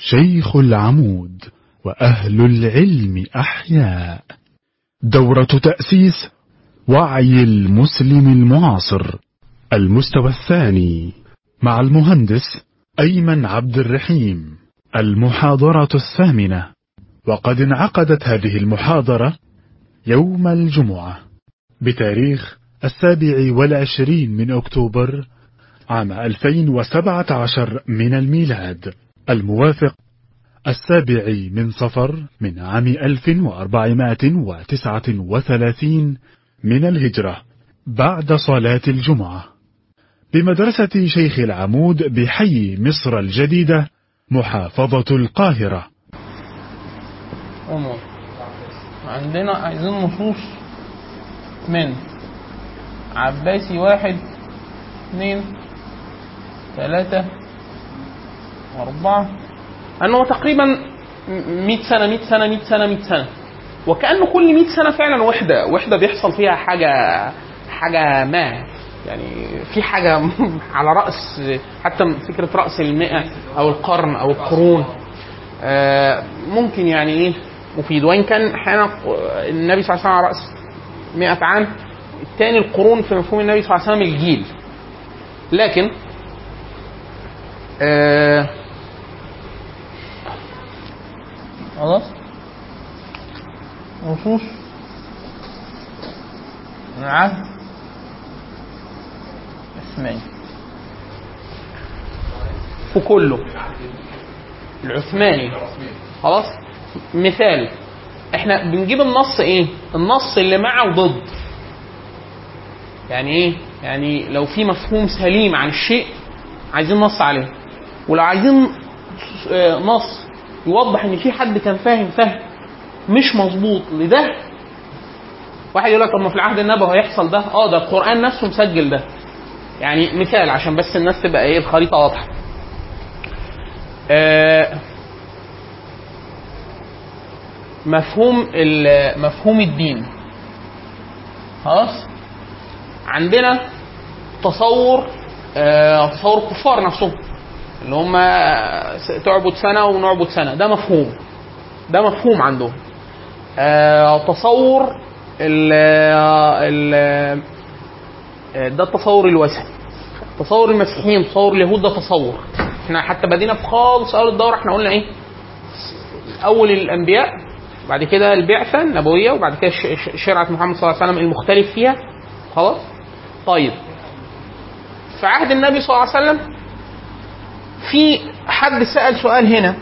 شيخ العمود وأهل العلم أحياء دورة تأسيس وعي المسلم المعاصر المستوى الثاني مع المهندس أيمن عبد الرحيم المحاضرة الثامنة وقد انعقدت هذه المحاضرة يوم الجمعة بتاريخ السابع والعشرين من أكتوبر عام 2017 من الميلاد الموافق السابع من صفر من عام 1439 من الهجرة بعد صلاة الجمعة بمدرسة شيخ العمود بحي مصر الجديدة محافظة القاهرة أمور عندنا عايزين نصوص من عباسي واحد اثنين ثلاثة أربعة أنه تقريبا 100 سنة 100 سنة 100 سنة 100 سنة وكأنه كل 100 سنة فعلا وحدة وحدة بيحصل فيها حاجة حاجة ما يعني في حاجة على رأس حتى فكرة رأس المئة أو القرن أو القرون آه، ممكن يعني إيه مفيد وإن كان أحيانا النبي صلى الله عليه وسلم على رأس 100 عام الثاني القرون في مفهوم النبي صلى الله عليه وسلم الجيل لكن آه خلاص نصوص من العهد العثماني في كله العثماني خلاص مثال احنا بنجيب النص ايه النص اللي مع وضد يعني ايه يعني لو في مفهوم سليم عن الشيء عايزين نص عليه ولو عايزين آه، نص يوضح ان في حد كان فاهم فهم مش مظبوط لده واحد يقول لك طب ما في العهد النبوي هيحصل ده اه ده القران نفسه مسجل ده يعني مثال عشان بس الناس تبقى ايه الخريطه واضحه آه مفهوم ال- مفهوم الدين خلاص عندنا تصور آه تصور الكفار نفسهم اللي هم س- تعبد سنه ونعبد سنه ده مفهوم ده مفهوم عندهم آه تصور ال ال آه، ده التصور الوثني تصور المسيحيين تصور اليهود ده تصور احنا حتى بدينا في خالص اول الدوره احنا قلنا ايه اول الانبياء بعد كده البعثه النبويه وبعد كده ش- ش- شرعه محمد صلى الله عليه وسلم المختلف فيها خلاص طيب في عهد النبي صلى الله عليه وسلم في حد سال سؤال هنا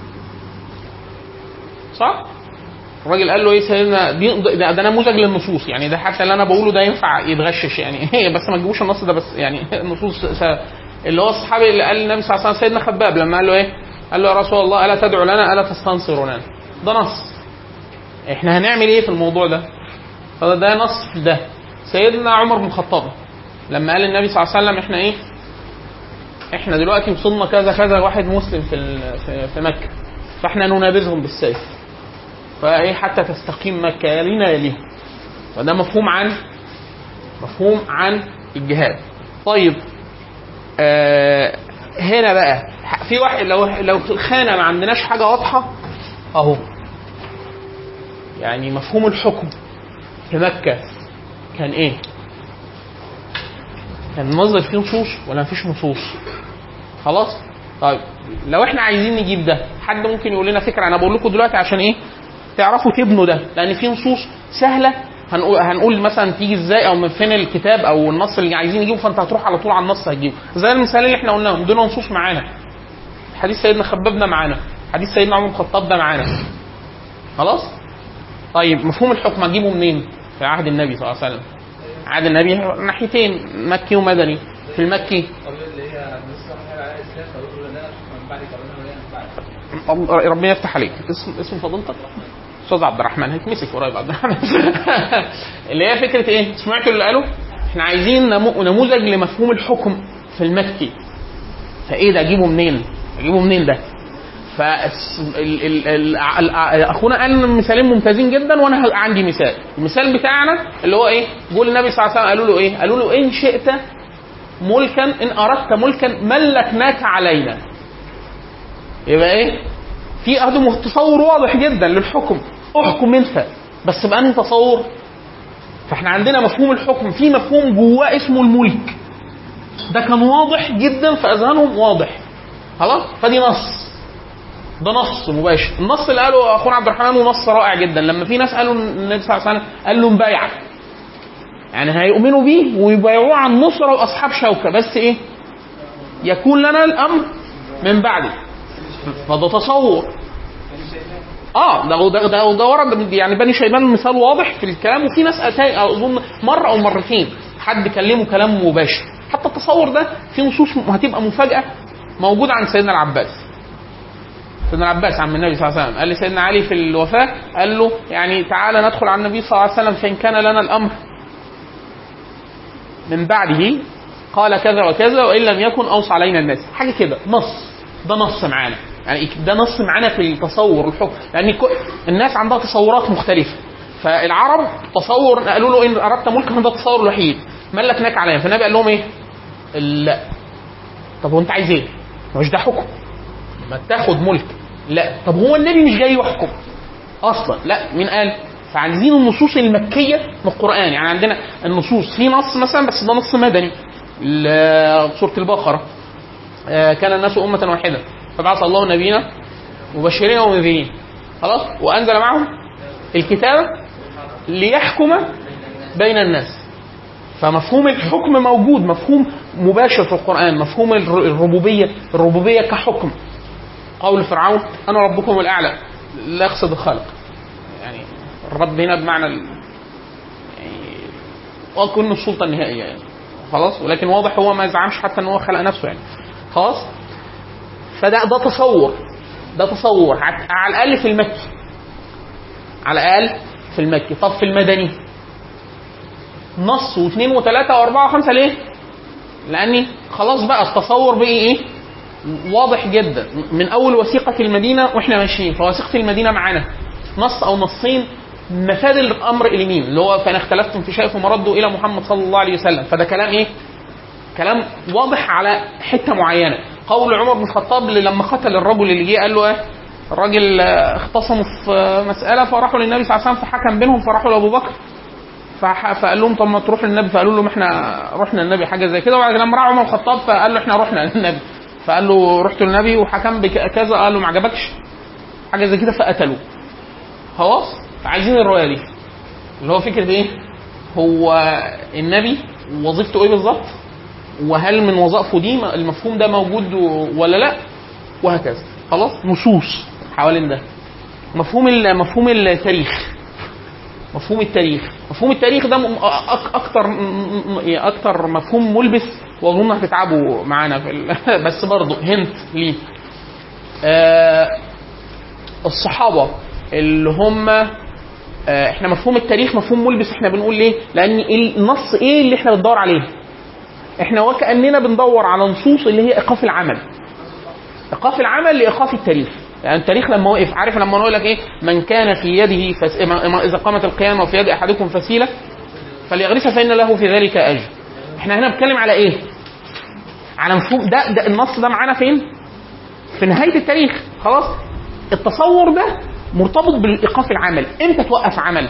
صح الراجل قال له ايه سيدنا دي ده, ده نموذج للنصوص يعني ده حتى اللي انا بقوله ده ينفع يتغشش يعني بس ما تجيبوش النص ده بس يعني النصوص س- اللي هو الصحابي اللي قال للنبي صلى الله عليه وسلم سيدنا خباب لما قال له ايه؟ قال له يا رسول الله الا تدعو لنا الا تستنصر لنا ده نص احنا هنعمل ايه في الموضوع ده؟ فده ده نص في ده سيدنا عمر بن الخطاب لما قال للنبي صلى الله عليه وسلم احنا ايه؟ احنا دلوقتي وصلنا كذا كذا واحد مسلم في ال- في, في مكه فاحنا ننابذهم بالسيف فايه حتى تستقيم مكه يلينا يليهم فده مفهوم عن مفهوم عن الجهاد طيب آه هنا بقى في واحد لو لو في الخانه ما عندناش حاجه واضحه اهو يعني مفهوم الحكم في مكه كان ايه؟ كان المصدر فيه نصوص ولا مفيش نصوص؟ خلاص؟ طيب لو احنا عايزين نجيب ده حد ممكن يقول لنا فكره انا بقول لكم دلوقتي عشان ايه؟ تعرفوا تبنوا ده لان في نصوص سهله هنقول هنقول مثلا تيجي ازاي او من فين الكتاب او النص اللي عايزين نجيبه فانت هتروح على طول على النص هتجيبه زي المثال اللي احنا قلناه دول نصوص معانا حديث سيدنا خباب ده معانا حديث سيدنا عمر بن الخطاب ده معانا خلاص طيب مفهوم الحكم هتجيبه منين في عهد النبي صلى الله عليه وسلم عهد النبي ناحيتين مكي ومدني في المكي قبل اللي هي نص على الاسلام فيقولوا لا من بعد كمان ولا من بعد ربنا يفتح عليك اسم اسم فضيلتك استاذ عبد الرحمن هيتمسك قريب عبد الرحمن اللي هي فكره ايه سمعتوا اللي قالوا احنا عايزين نمو- نموذج لمفهوم الحكم في المكي فايه ده اجيبه منين اجيبه منين ده ف اخونا قال مثالين ممتازين جدا وانا ه- عندي مثال المثال بتاعنا اللي هو ايه بيقول النبي صلى الله عليه وسلم قالوا له ايه قالوا له ان شئت ملكا ان اردت ملكا ملكناك علينا يبقى ايه في أهدم تصور واضح جدا للحكم احكم انت بس بأنهي تصور فاحنا عندنا مفهوم الحكم في مفهوم جواه اسمه الملك ده كان واضح جدا في اذهانهم واضح خلاص فدي نص ده نص مباشر النص اللي قاله اخونا عبد الرحمن هو نص رائع جدا لما في ناس قالوا النبي صلى الله عليه وسلم قال لهم بايع يعني هيؤمنوا بيه ويبايعوه عن نصره واصحاب شوكه بس ايه يكون لنا الامر من بعده فده تصور اه ده ده ده, ده ورد يعني بني شيبان مثال واضح في الكلام وفي ناس أتى اظن مره او مرتين حد كلمه كلام مباشر حتى التصور ده في نصوص هتبقى مفاجاه موجوده عند سيدنا العباس سيدنا العباس عم النبي صلى الله عليه وسلم قال لسيدنا علي في الوفاه قال له يعني تعالى ندخل على النبي صلى الله عليه وسلم فان كان لنا الامر من بعده قال كذا وكذا وان لم يكن اوصى علينا الناس حاجه كده نص ده نص معانا يعني ده نص معانا في التصور الحكم لان كو- الناس عندها تصورات مختلفه فالعرب تصور قالوا له ان اردت ملكا ده التصور الوحيد ملكناك عليا فالنبي قال لهم ايه؟ لا طب هو انت عايز ايه؟ مش ده حكم ما تاخد ملك لا طب هو النبي مش جاي يحكم اصلا لا مين قال؟ فعايزين النصوص المكيه من القران يعني عندنا النصوص في نص مثلا بس ده نص مدني ل- سوره البقره آه، كان الناس أمة واحدة فبعث الله نبينا مبشرين ومنذرين خلاص وأنزل معهم الكتاب ليحكم بين الناس فمفهوم الحكم موجود مفهوم مباشر في القرآن مفهوم الر- الربوبية الربوبية كحكم قول فرعون أنا ربكم الأعلى لا يقصد الخلق يعني الرب هنا بمعنى ال... يعني وكن السلطة النهائية يعني خلاص ولكن واضح هو ما زعمش حتى ان هو خلق نفسه يعني خلاص فده ده تصور ده تصور ع- على الاقل في المكي على الاقل في المكي طب في المدني نص واثنين وثلاثه واربعه وخمسه ليه؟ لاني خلاص بقى التصور بقي ايه؟ واضح جدا من اول وثيقه المدينه واحنا ماشيين فوثيقه المدينه معانا نص او نصين مفاد الامر الى مين؟ اللي هو فان اختلفتم في شيء فمردوا الى محمد صلى الله عليه وسلم فده كلام ايه؟ كلام واضح على حته معينه قول عمر بن الخطاب اللي لما قتل الرجل اللي جه قال له ايه الراجل آه، اختصموا في آه، مساله فراحوا للنبي صلى الله عليه وسلم فحكم بينهم فراحوا لابو بكر فح- فقال لهم طب ما تروح للنبي فقالوا له ما احنا رحنا للنبي حاجه زي كده وبعد لما راح عمر الخطاب فقال له احنا رحنا للنبي فقال له رحت للنبي وحكم بكذا قال له ما عجبكش حاجه زي كده فقتلوه خلاص عايزين الروايه دي اللي هو فكره ايه هو النبي وظيفته ايه بالظبط وهل من وظائفه دي المفهوم ده موجود ولا لا وهكذا خلاص نصوص حوالين ده مفهوم ال- مفهوم التاريخ مفهوم التاريخ مفهوم التاريخ ده م- أك- اكتر م- م- اكتر مفهوم ملبس واظن هتتعبوا معانا في ال... بس برضه هنت ليه آه الصحابه اللي هم آه احنا مفهوم التاريخ مفهوم ملبس احنا بنقول ليه لان النص ايه اللي احنا بندور عليه احنا وكاننا بندور على نصوص اللي هي ايقاف العمل ايقاف العمل لايقاف التاريخ يعني التاريخ لما وقف عارف لما نقول لك ايه من كان في يده فس... ما- ما- اذا قامت القيامه وفي يد احدكم فسيله فليغرسها فان له في ذلك اجر احنا هنا بنتكلم على ايه على مفهوم ده, ده النص ده معانا فين في نهايه التاريخ خلاص التصور ده مرتبط بالايقاف العمل امتى توقف عمل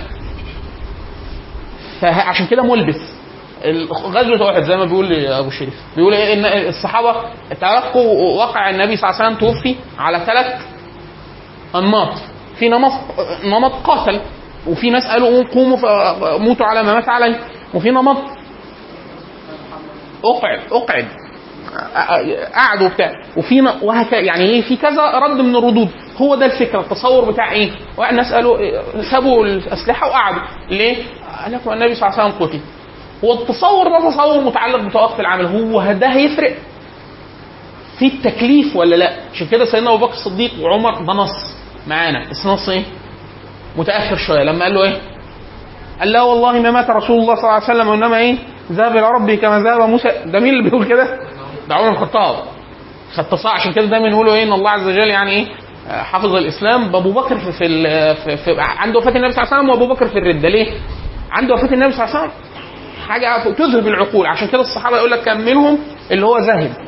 فعشان كده ملبس غزوة أحد زي ما بيقول لي أبو شريف بيقول إيه إن الصحابة تلقوا واقع النبي صلى الله عليه وسلم توفي على ثلاث أنماط في نمط نمط قاتل وفي ناس قالوا قوموا ف- موتوا على ما مات عليه وفي نمط اقعد اقعد قعدوا بتاع وفي ن- وهكذا يعني ايه في كذا رد من الردود هو ده الفكره التصور بتاع ايه؟ واحد ناس قالوا إيه، سابوا الاسلحه وقعدوا ليه؟ قال لك ما النبي صلى الله عليه وسلم قتل هو التصور ده تصور متعلق بتوقف العمل هو ده هيفرق في التكليف ولا لا عشان كده سيدنا ابو بكر الصديق وعمر ده نص معانا بس نص ايه؟ متاخر شويه لما قال له ايه؟ قال لا والله ما مات رسول الله صلى الله عليه وسلم وانما ايه؟ ذهب الى ربه كما ذهب موسى ده مين اللي بيقول كده؟ ده عمر بن الخطاب فالتصاع عشان كده دايما يقولوا ايه ان الله عز وجل يعني ايه آه، حافظ الاسلام بابو بكر في, في, ال- في, في عند وفاه النبي صلى الله عليه وسلم وابو بكر في الرده ليه؟ عند وفاه النبي صلى الله عليه وسلم حاجه تذهب العقول عشان كده الصحابه يقول لك كان منهم اللي هو ذاهب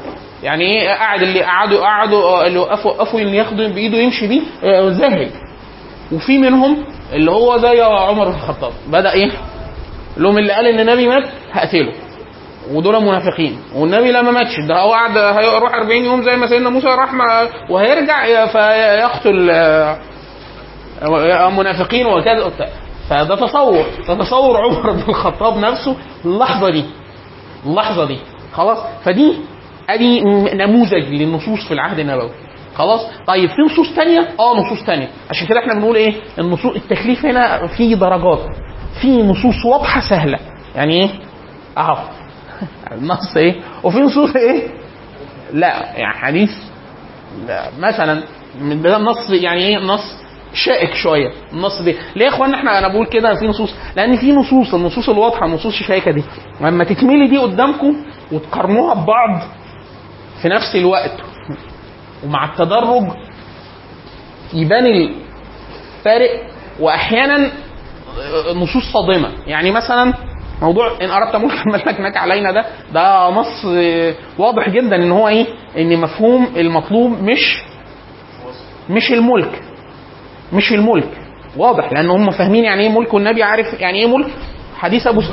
يعني ايه قاعد اللي قعدوا قعدوا اللي وقفوا وقفوا اللي ياخدوا بايده يمشي بيه آه، زاهد وفي منهم اللي هو زي عمر بن الخطاب بدا ايه لهم اللي قال ان النبي مات هقتله ودول منافقين والنبي لما ماتش ده هو قعد هيروح 40 يوم زي ما سيدنا موسى راح مع- وهيرجع فيقتل آه، منافقين وكذا وبتاع. فده تصور ده تصور عمر بن الخطاب نفسه اللحظه دي اللحظه دي خلاص فدي ادي نموذج للنصوص في العهد النبوي خلاص طيب في نصوص تانية اه نصوص تانية عشان كده احنا بنقول ايه النصوص التكليف هنا فيه درجات في نصوص واضحه سهله يعني ايه اهو النص ايه وفي نصوص ايه لا يعني حديث لا مثلا من ده النص يعني ايه نص شائك شويه النص دي ليه يا اخوانا احنا انا بقول كده في نصوص لان في نصوص النصوص الواضحه النصوص الشائكه دي لما تكملي دي قدامكم وتقارنوها ببعض في نفس الوقت ومع التدرج يبان الفارق واحيانا نصوص صادمه يعني مثلا موضوع ان اردت ملكا ملكناك علينا ده ده نص واضح جدا ان هو ايه ان مفهوم المطلوب مش مش الملك مش الملك واضح لان هم فاهمين يعني ايه ملك والنبي عارف يعني ايه ملك حديث ابو س...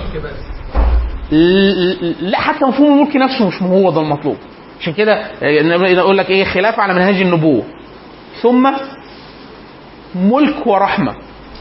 ل- لا حتى مفهوم الملك نفسه مش هو ده المطلوب عشان كده النبي يقول لك ايه خلاف على منهج النبوه ثم ملك ورحمه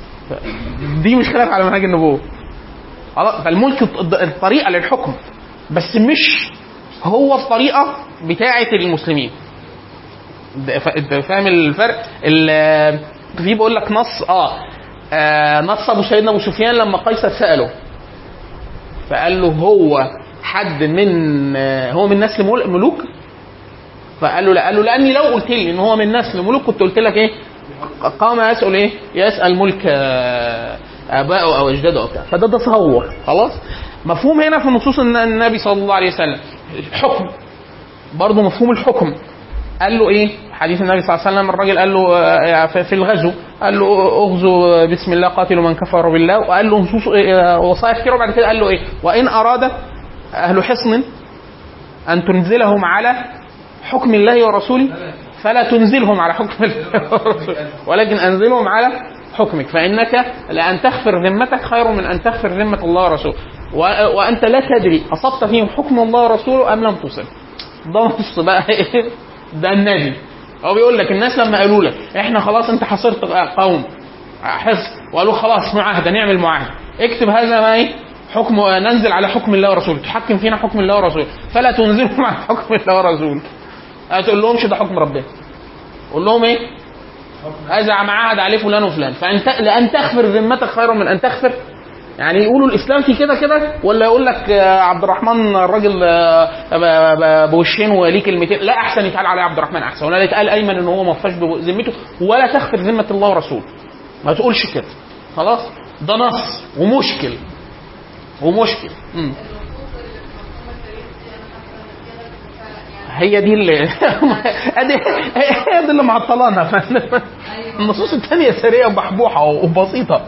دي مش خلاف على منهج النبوه خلاص فالملك الط- الطريقه للحكم بس مش هو الطريقه بتاعه المسلمين ده- ف- ده فاهم الفرق ال- في بقول لك نص اه, آه نص ابو سيدنا ابو سفيان لما قيصر ساله فقال له هو حد من آه، هو من نسل مل- ملوك فقال له لا قال له لاني لو قلت لي ان هو من نسل ملوك كنت قلت لك ايه قام يسال ايه يسال ملك آه، ابائه او اجداده او بتاع فده تصور خلاص مفهوم هنا في نصوص الن- النبي صلى الله عليه وسلم الحكم برضه مفهوم الحكم قال له ايه حديث النبي صلى الله عليه وسلم الراجل قال له آه، في في الغزو قال له اغزو بسم الله قاتلوا من كفر بالله وقال له نصوص آه، وصايا كتير وبعد كده قال له ايه وان اراد اهل حصن ان تنزلهم على حكم الله ورسوله فلا تنزلهم على حكم الله ورسوله ولكن انزلهم على حكمك فانك لان تغفر ذمتك خير من ان تغفر ذمه الله ورسوله و- وانت لا تدري اصبت فيهم حكم الله ورسوله ام لم تصب ده نص بقى ايه ده النبي هو بيقول لك الناس لما قالوا لك احنا خلاص انت حصرت قوم حصن وقالوا خلاص معاهده نعمل معاهده اكتب هذا ما ايه حكم ننزل على حكم الله ورسوله تحكم فينا حكم الله ورسوله فلا تنزلهم على حكم الله ورسوله ما تقول لهمش ده حكم ربنا قول لهم ايه هذا معاهد عليه فلان وفلان فانت لان تغفر ذمتك خير من ان تغفر يعني يقولوا الاسلام في كده كده ولا يقول لك آه، عبد الرحمن الراجل آه، ب- ب- بوشين وليه كلمتين لا احسن يتقال عليه عبد الرحمن احسن ولا يتقال ايمن ان هو ما وفاش بذمته ولا تغفر ذمه الله ورسوله ما تقولش كده خلاص ده نص ومشكل ومشكل مم. هي دي اللي ادي هي دي اللي معطلانا فاهم؟ النصوص الثانيه سريعه وبحبوحه وبسيطه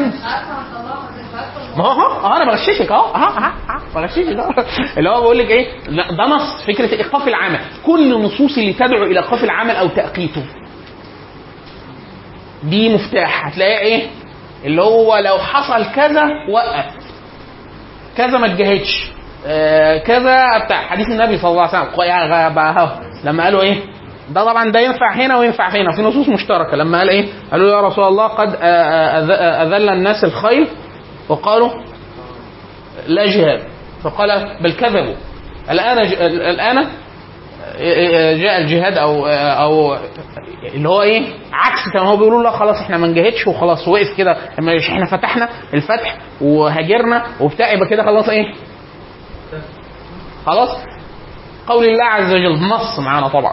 ما هو اه انا بغششك اهو اه اه اه بغششك اهو اللي هو بقول لك ايه لا ده نص فكره ايقاف العمل كل النصوص اللي تدعو الى ايقاف العمل او تاقيته دي مفتاح هتلاقيه ايه اللي هو لو حصل كذا وقف كذا ما تجاهدش آه كذا بتاع حديث النبي صلى الله عليه وسلم يا غابة اهو لما قالوا ايه ده طبعا ده ينفع هنا وينفع هنا في نصوص مشتركه لما قال ايه قالوا يا رسول الله قد آه، آه، أذ- اذل الناس الخيل وقالوا لا جهاد فقال بل كذبوا الان ج- الان جاء الجهاد او او اللي هو ايه عكس كما هو بيقولوا لا خلاص احنا ما نجاهدش وخلاص وقف كده لما مش احنا فتحنا الفتح وهاجرنا وبتاع يبقى كده خلاص ايه خلاص قول الله عز وجل نص معانا طبعا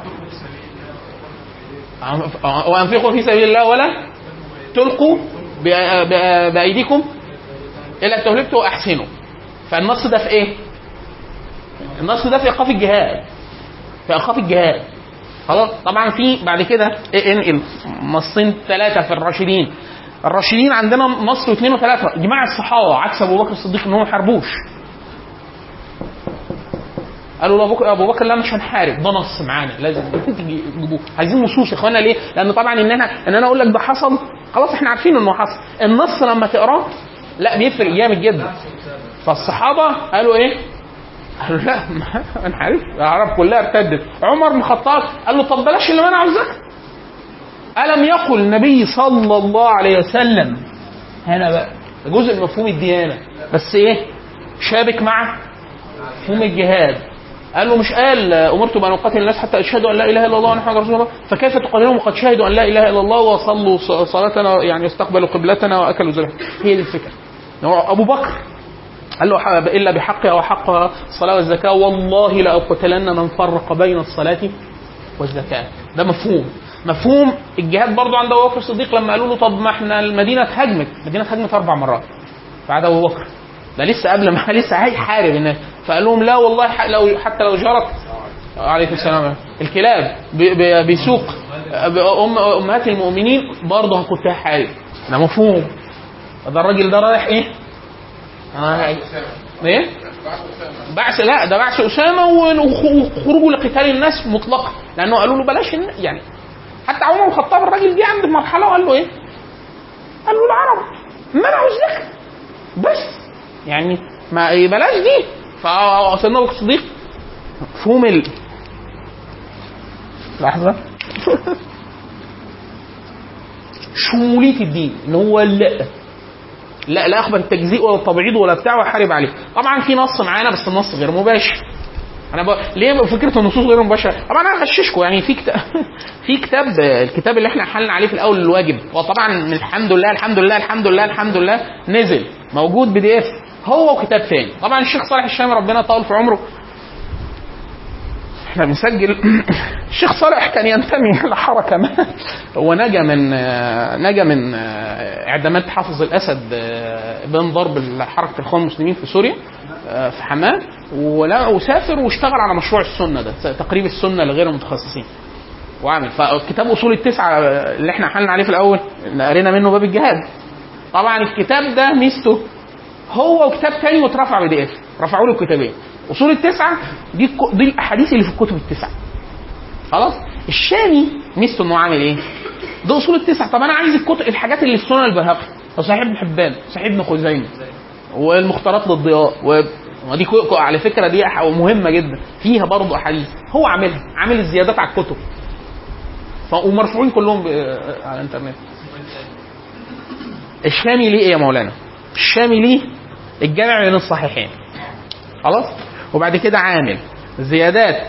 وانفقوا في سبيل الله ولا تلقوا بأ- بأ- بايديكم الى التهلكه واحسنوا فالنص ده في ايه؟ النص ده في ايقاف الجهاد في ايقاف الجهاد خلاص طبعا في بعد كده إيه انقل نصين ثلاثه في الراشدين الراشدين عندنا نص واثنين وثلاثه اجماع الصحابه عكس ابو بكر الصديق ان هم ما حاربوش قالوا لابو بكر ابو بكر لا مش هنحارب ده نص معانا لازم تجيبوه عايزين نصوص يا اخوانا ليه؟ لان طبعا ان انا ان انا اقول لك ده حصل خلاص احنا عارفين انه حصل النص لما تقراه لا بيفرق جامد جدا فالصحابه قالوا ايه؟ قالوا لا ما انا عارف العرب كلها ارتدت عمر بن الخطاب قال له طب بلاش اللي منعوا الزكاه الم يقل النبي صلى الله عليه وسلم هنا بقى ده جزء من مفهوم الديانه بس ايه شابك مع مفهوم الجهاد قال له مش قال امرت بان اقاتل الناس حتى اشهدوا ان لا اله الا الله وان محمد رسول الله فكيف تقاتلهم وقد شهدوا ان لا اله الا الله وصلوا ص- صلاتنا يعني استقبلوا قبلتنا واكلوا ذبحنا هي دي الفكره هو ابو بكر قال له ح- الا بحقها وحق الصلاه والزكاه والله لاقتلن من فرق بين الصلاه والزكاه ده مفهوم مفهوم الجهاد برضو عند ابو بكر الصديق لما قالوا له طب ما احنا المدينه اتهاجمت المدينه اتهاجمت اربع مرات بعد ابو بكر ده لسه قبل ما لسه هيحارب الناس فقال لهم لا والله ح- لو حتى لو جرت عليكم السلام الكلاب ب- ب- بيسوق أم امهات المؤمنين برضه كنت هحارب ده مفهوم ده الراجل ده رايح ايه؟ رايح ايه؟ بعث لا ده بعث اسامه وخروجه لقتال الناس مطلقا لانه قالوا له بلاش الن- يعني حتى عمر بن الخطاب الراجل جه عند مرحله وقال له ايه؟ قال له العرب منعوا الزكاه بس يعني ما بلاش دي فسيدنا ابو بكر الصديق مفهوم ال لحظه شموليه الدين ان هو لا لا لا اقبل التجزيء ولا التبعيض ولا بتاع واحارب عليه طبعا في نص معانا بس النص غير مباشر انا ب... ليه فكره النصوص غير مباشره طبعا انا هغششكم يعني في كتاب في كتاب الكتاب اللي احنا حلنا عليه في الاول الواجب وطبعا الحمد لله الحمد لله الحمد لله الحمد لله نزل موجود بي دي اف هو وكتاب تاني طبعا الشيخ صالح الشامي ربنا يطول في عمره احنا بنسجل الشيخ صالح كان ينتمي لحركه ما هو نجا من نجا من اعدامات حافظ الاسد بين ضرب حركه الاخوان المسلمين في سوريا في حماه ولا وسافر واشتغل على مشروع السنه ده تقريب السنه لغير المتخصصين وعمل فكتاب اصول التسعه اللي احنا حلنا عليه في الاول اللي قرينا منه باب الجهاد طبعا الكتاب ده ميزته هو وكتاب تاني واترفع بي دي اف رفعوا له الكتابين اصول التسعه دي الك- دي الاحاديث اللي في الكتب التسعه خلاص الشامي ميزته انه عامل ايه؟ ده اصول التسعه طب انا عايز الكتب الحاجات اللي في سنن البيهقي وصحيح ابن حبان صحيح ابن خزيمه والمختارات للضياء و... ودي كو- كو- على فكره دي أح- مهمه جدا فيها برضه احاديث هو عاملها عامل الزيادات على الكتب ف... ومرفوعين كلهم ب... على الانترنت الشامي ليه ايه يا مولانا؟ الشامي ليه الجامع بين الصحيحين خلاص وبعد كده عامل زيادات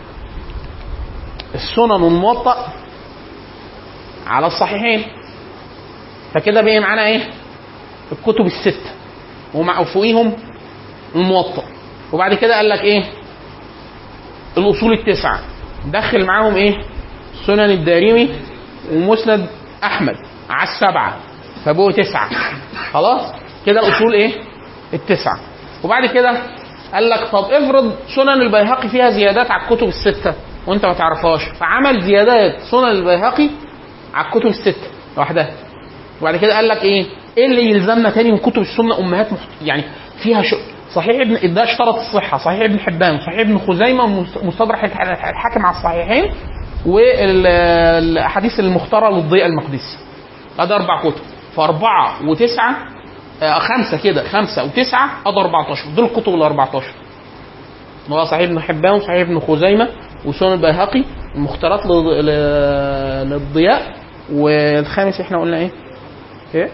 السنن الموطأ على الصحيحين فكده بقي معانا ايه الكتب الستة ومع فوقيهم الموطأ وبعد كده قال لك ايه الاصول التسعة دخل معاهم ايه سنن الدارمي ومسند احمد على السبعة فبقوا تسعة خلاص كده الاصول ايه التسعة وبعد كده قال لك طب افرض سنن البيهقي فيها زيادات على الكتب الستة وانت ما تعرفهاش فعمل زيادات سنن البيهقي على الكتب الستة لوحدها وبعد كده قال لك ايه ايه اللي يلزمنا تاني من كتب السنه امهات محت... يعني فيها شو صحيح ابن ده اشترط الصحه صحيح ابن حبان صحيح ابن خزيمه مست- مستدرك الح- الحاكم على الصحيحين والاحاديث المختاره للضياء المقدسي هذا اربع كتب فاربعه وتسعه آه خمسه كده خمسه وتسعه ادي 14 دول الكتب ال 14 هو صحيح ابن حبان وصحيح ابن خزيمه وسنن البيهقي المختارات لل- ل- للضياء والخامس احنا قلنا ايه؟ ايه؟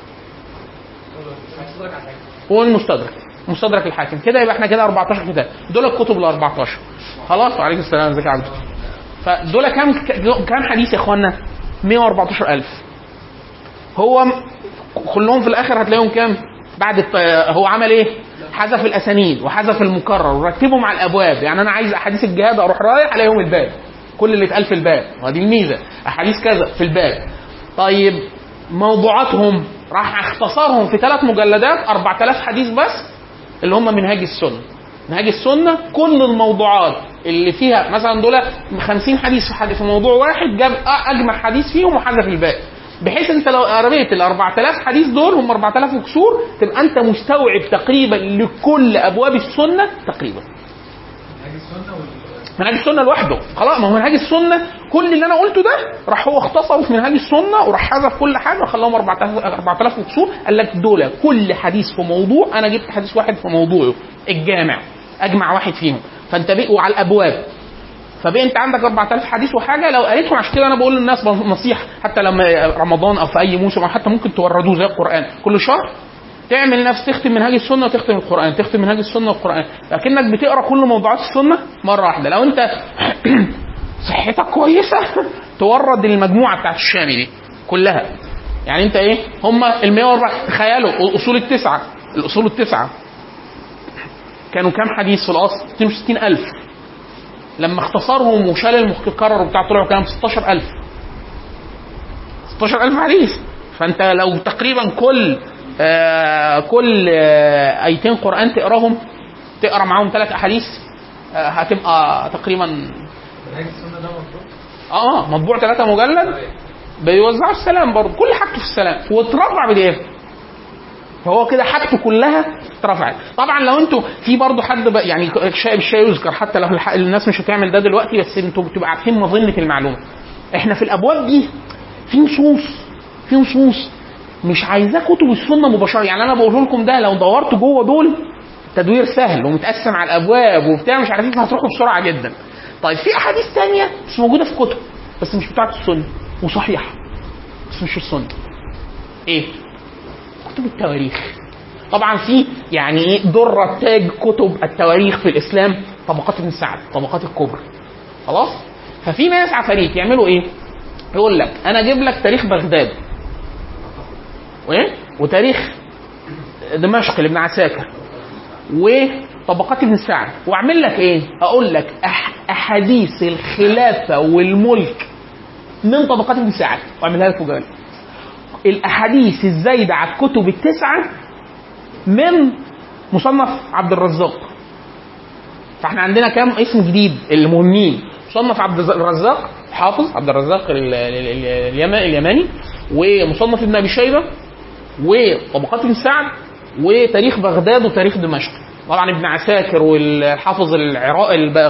والمستدرك مستدرك الحاكم كده يبقى احنا كده 14 كتاب دول الكتب ال 14 خلاص وعليكم السلام ازيك يا عبد فدول كام كام حديث يا اخوانا 114000 هو م- كلهم في الاخر هتلاقيهم كام بعد الت... هو عمل ايه حذف الاسانيد وحذف المكرر ورتبهم على الابواب يعني انا عايز احاديث الجهاد اروح رايح الاقيهم الباب كل اللي اتقال في الباب ودي الميزه احاديث كذا في الباب طيب موضوعاتهم راح اختصرهم في ثلاث مجلدات 4000 حديث بس اللي هم منهاج السنه منهاج السنه كل الموضوعات اللي فيها مثلا دول 50 حديث في حديث في موضوع واحد جاب اجمع حديث فيهم وحذف الباقي بحيث انت لو قريت ال 4000 حديث دول هم 4000 وكسور تبقى انت مستوعب تقريبا لكل ابواب السنه تقريبا منهج السنه وال منهج السنه لوحده خلاص ما هو منهج السنه كل اللي انا قلته ده راح هو اختصره في منهج السنه وراح حذف كل حاجه وخلاهم 4000 4000 فصول قال لك دول كل حديث في موضوع انا جبت حديث واحد في موضوعه الجامع اجمع واحد فيهم فانت بقى وعلى الابواب فبقى انت عندك 4000 حديث وحاجه لو قريتهم عشان كده انا بقول للناس نصيحه حتى لما رمضان او في اي موسم او حتى ممكن توردوه زي القران كل شهر تعمل نفس تختم منهاج السنه وتختم القران تختم منهاج السنه والقران لكنك بتقرا كل موضوعات السنه مره واحده لو انت صحتك كويسه تورد المجموعه بتاعت الشامي دي كلها يعني انت ايه هم ال 104 تخيلوا الاصول التسعه الاصول التسعه كانوا كام حديث في الاصل 62000 لما اختصرهم وشال المكرر بتاع طلعوا كام 16000 16000 حديث فانت لو تقريبا كل آه كل آه ايتين قران تقراهم تقرا معاهم ثلاث احاديث آه هتبقى تقريبا منهج السنه ده مطلوب اه مطبوع ثلاثة مجلد بيوزعوا السلام برضه كل حاجته في السلام واترفع بدقيقة فهو كده حاجته كلها اترفعت طبعا لو انتوا في برضه حد بقى يعني الشيء الشيء يذكر حتى لو الح- الناس مش هتعمل ده دلوقتي بس انتوا بتبقوا عارفين مظنه المعلومه احنا في الابواب دي في نصوص في نصوص مش عايزاه كتب السنه مباشره يعني انا بقول لكم ده لو دورت جوه دول تدوير سهل ومتقسم على الابواب وبتاع مش عارفين هتروحوا بسرعه جدا طيب في احاديث تانية مش موجوده في كتب بس مش بتاعت السنه وصحيحه بس مش السنه ايه كتب التواريخ طبعا في يعني ايه درة تاج كتب التواريخ في الاسلام طبقات ابن سعد طبقات الكبرى خلاص ففي ناس عفاريت يعملوا ايه يقول لك انا اجيب لك تاريخ بغداد وايه وتاريخ دمشق لابن عساكر وطبقات ابن سعد واعمل لك ايه اقول لك أح احاديث الخلافه والملك من طبقات ابن سعد واعملها لك مجال الاحاديث الزايده على الكتب التسعه من مصنف عبد الرزاق فاحنا عندنا كام اسم جديد المهمين مصنف عبد الرزاق حافظ عبد الرزاق ال- ال- ال- اليما- اليماني ومصنف ابن ابي شيبه وطبقات ابن سعد وتاريخ بغداد وتاريخ دمشق طبعا ابن عساكر والحافظ العراق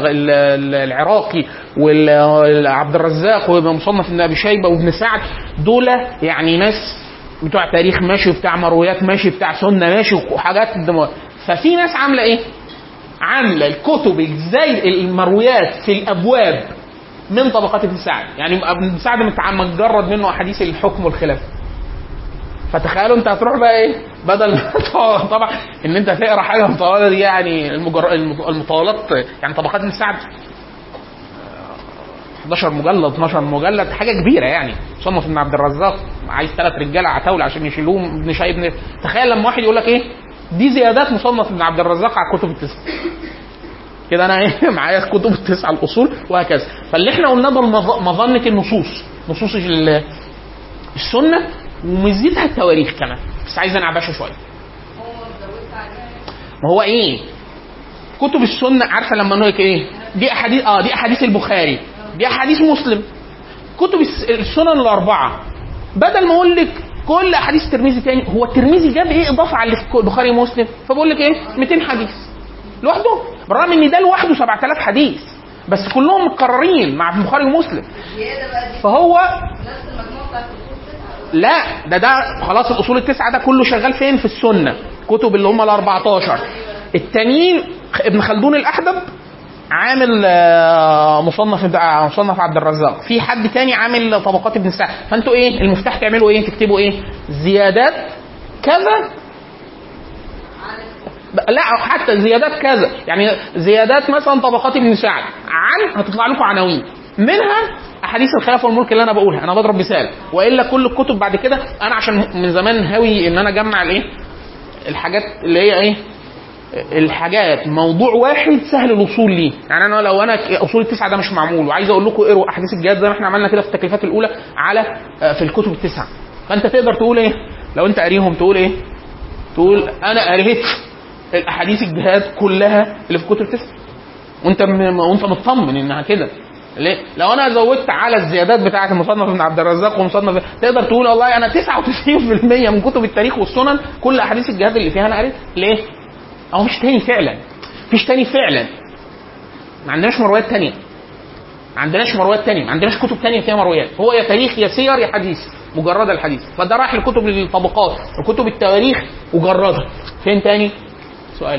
العراقي وعبد الرزاق ومصنف ابن ابي شيبه وابن سعد دول يعني ناس بتوع تاريخ ماشي وبتاع مرويات ماشي بتاع سنه ماشي وحاجات دم- ففي ناس عامله ايه؟ عامله الكتب ازاي المرويات في الابواب من طبقات ابن سعد يعني ابن سعد متع- متجرد منه احاديث الحكم والخلاف فتخيلوا انت هتروح بقى ايه بدل ما تقعد- طبعا ان انت تقرا حاجه مطوله دي يعني المجر... المط- المطولات يعني طبقات ابن سعد 11 مجلد 12 مجلد حاجه كبيره يعني صنف ابن عبد الرزاق عايز ثلاث رجاله عتاوله عشان يشيلوهم ابن شاي ابن تخيل لما واحد يقول لك ايه دي زيادات مصنف ابن عبد الرزاق على الكتب التسعه كده انا ايه معايا الكتب التسعه الاصول وهكذا فاللي احنا قلناه ده المظ- مظنه النصوص نصوص ال- السنه ومزيتها التواريخ كمان بس عايز انعبشه شويه ما هو ايه كتب السنه عارفه لما نقول لك ايه دي احاديث اه دي احاديث البخاري دي احاديث مسلم كتب الس- السنن الاربعه بدل ما اقول لك كل احاديث الترمذي تاني هو الترمذي جاب ايه اضافه على اللي في البخاري ومسلم فبقول لك ايه 200 حديث لوحده بالرغم ان ده لوحده 7000 حديث بس كلهم متكررين مع البخاري ومسلم زياده بقى دي فهو نفس المجموعه بتاعت الاصول التسعه لا ده ده خلاص الاصول التسعه ده كله شغال فين في السنه كتب اللي هم ال 14 التانيين ابن خلدون الاحدب عامل آه، مصنف بتاع- مصنف عبد الرزاق في حد تاني عامل طبقات ابن سعد فانتوا ايه المفتاح تعملوا ايه تكتبوا ايه زيادات كذا ب- لا حتى زيادات كذا يعني زيادات مثلا طبقات ابن سعد عن هتطلع لكم عناوين منها احاديث الخلافه والملك اللي انا بقولها انا بضرب مثال والا كل الكتب بعد كده انا عشان من زمان هاوي ان انا اجمع الايه الحاجات اللي هي ايه الحاجات موضوع واحد سهل الوصول ليه يعني انا لو انا اصول التسعه ده مش معمول وعايز اقول لكم اقروا احاديث الجهاد زي ما احنا عملنا كده في التكليفات الاولى على آه، في الكتب التسعه فانت تقدر تقول ايه لو انت قاريهم تقول ايه تقول انا قريت الاحاديث الجهاد كلها اللي في الكتب التسعه وانت م... وانت مطمن انها كده ليه؟ لو انا زودت على الزيادات بتاعه المصنف ابن عبد الرزاق ومصنف تقدر تقول والله انا 99% من كتب التاريخ والسنن كل احاديث الجهاد اللي فيها انا قريت ليه؟ هو مش تاني فعلا مفيش تاني فعلا ما عندناش مرويات تانية ما عندناش مرويات تانية ما عندناش كتب تانية فيها مرويات هو يا تاريخ يا سير يا حديث مجرد الحديث فده راح لكتب الطبقات وكتب التواريخ مجردة فين تاني سؤال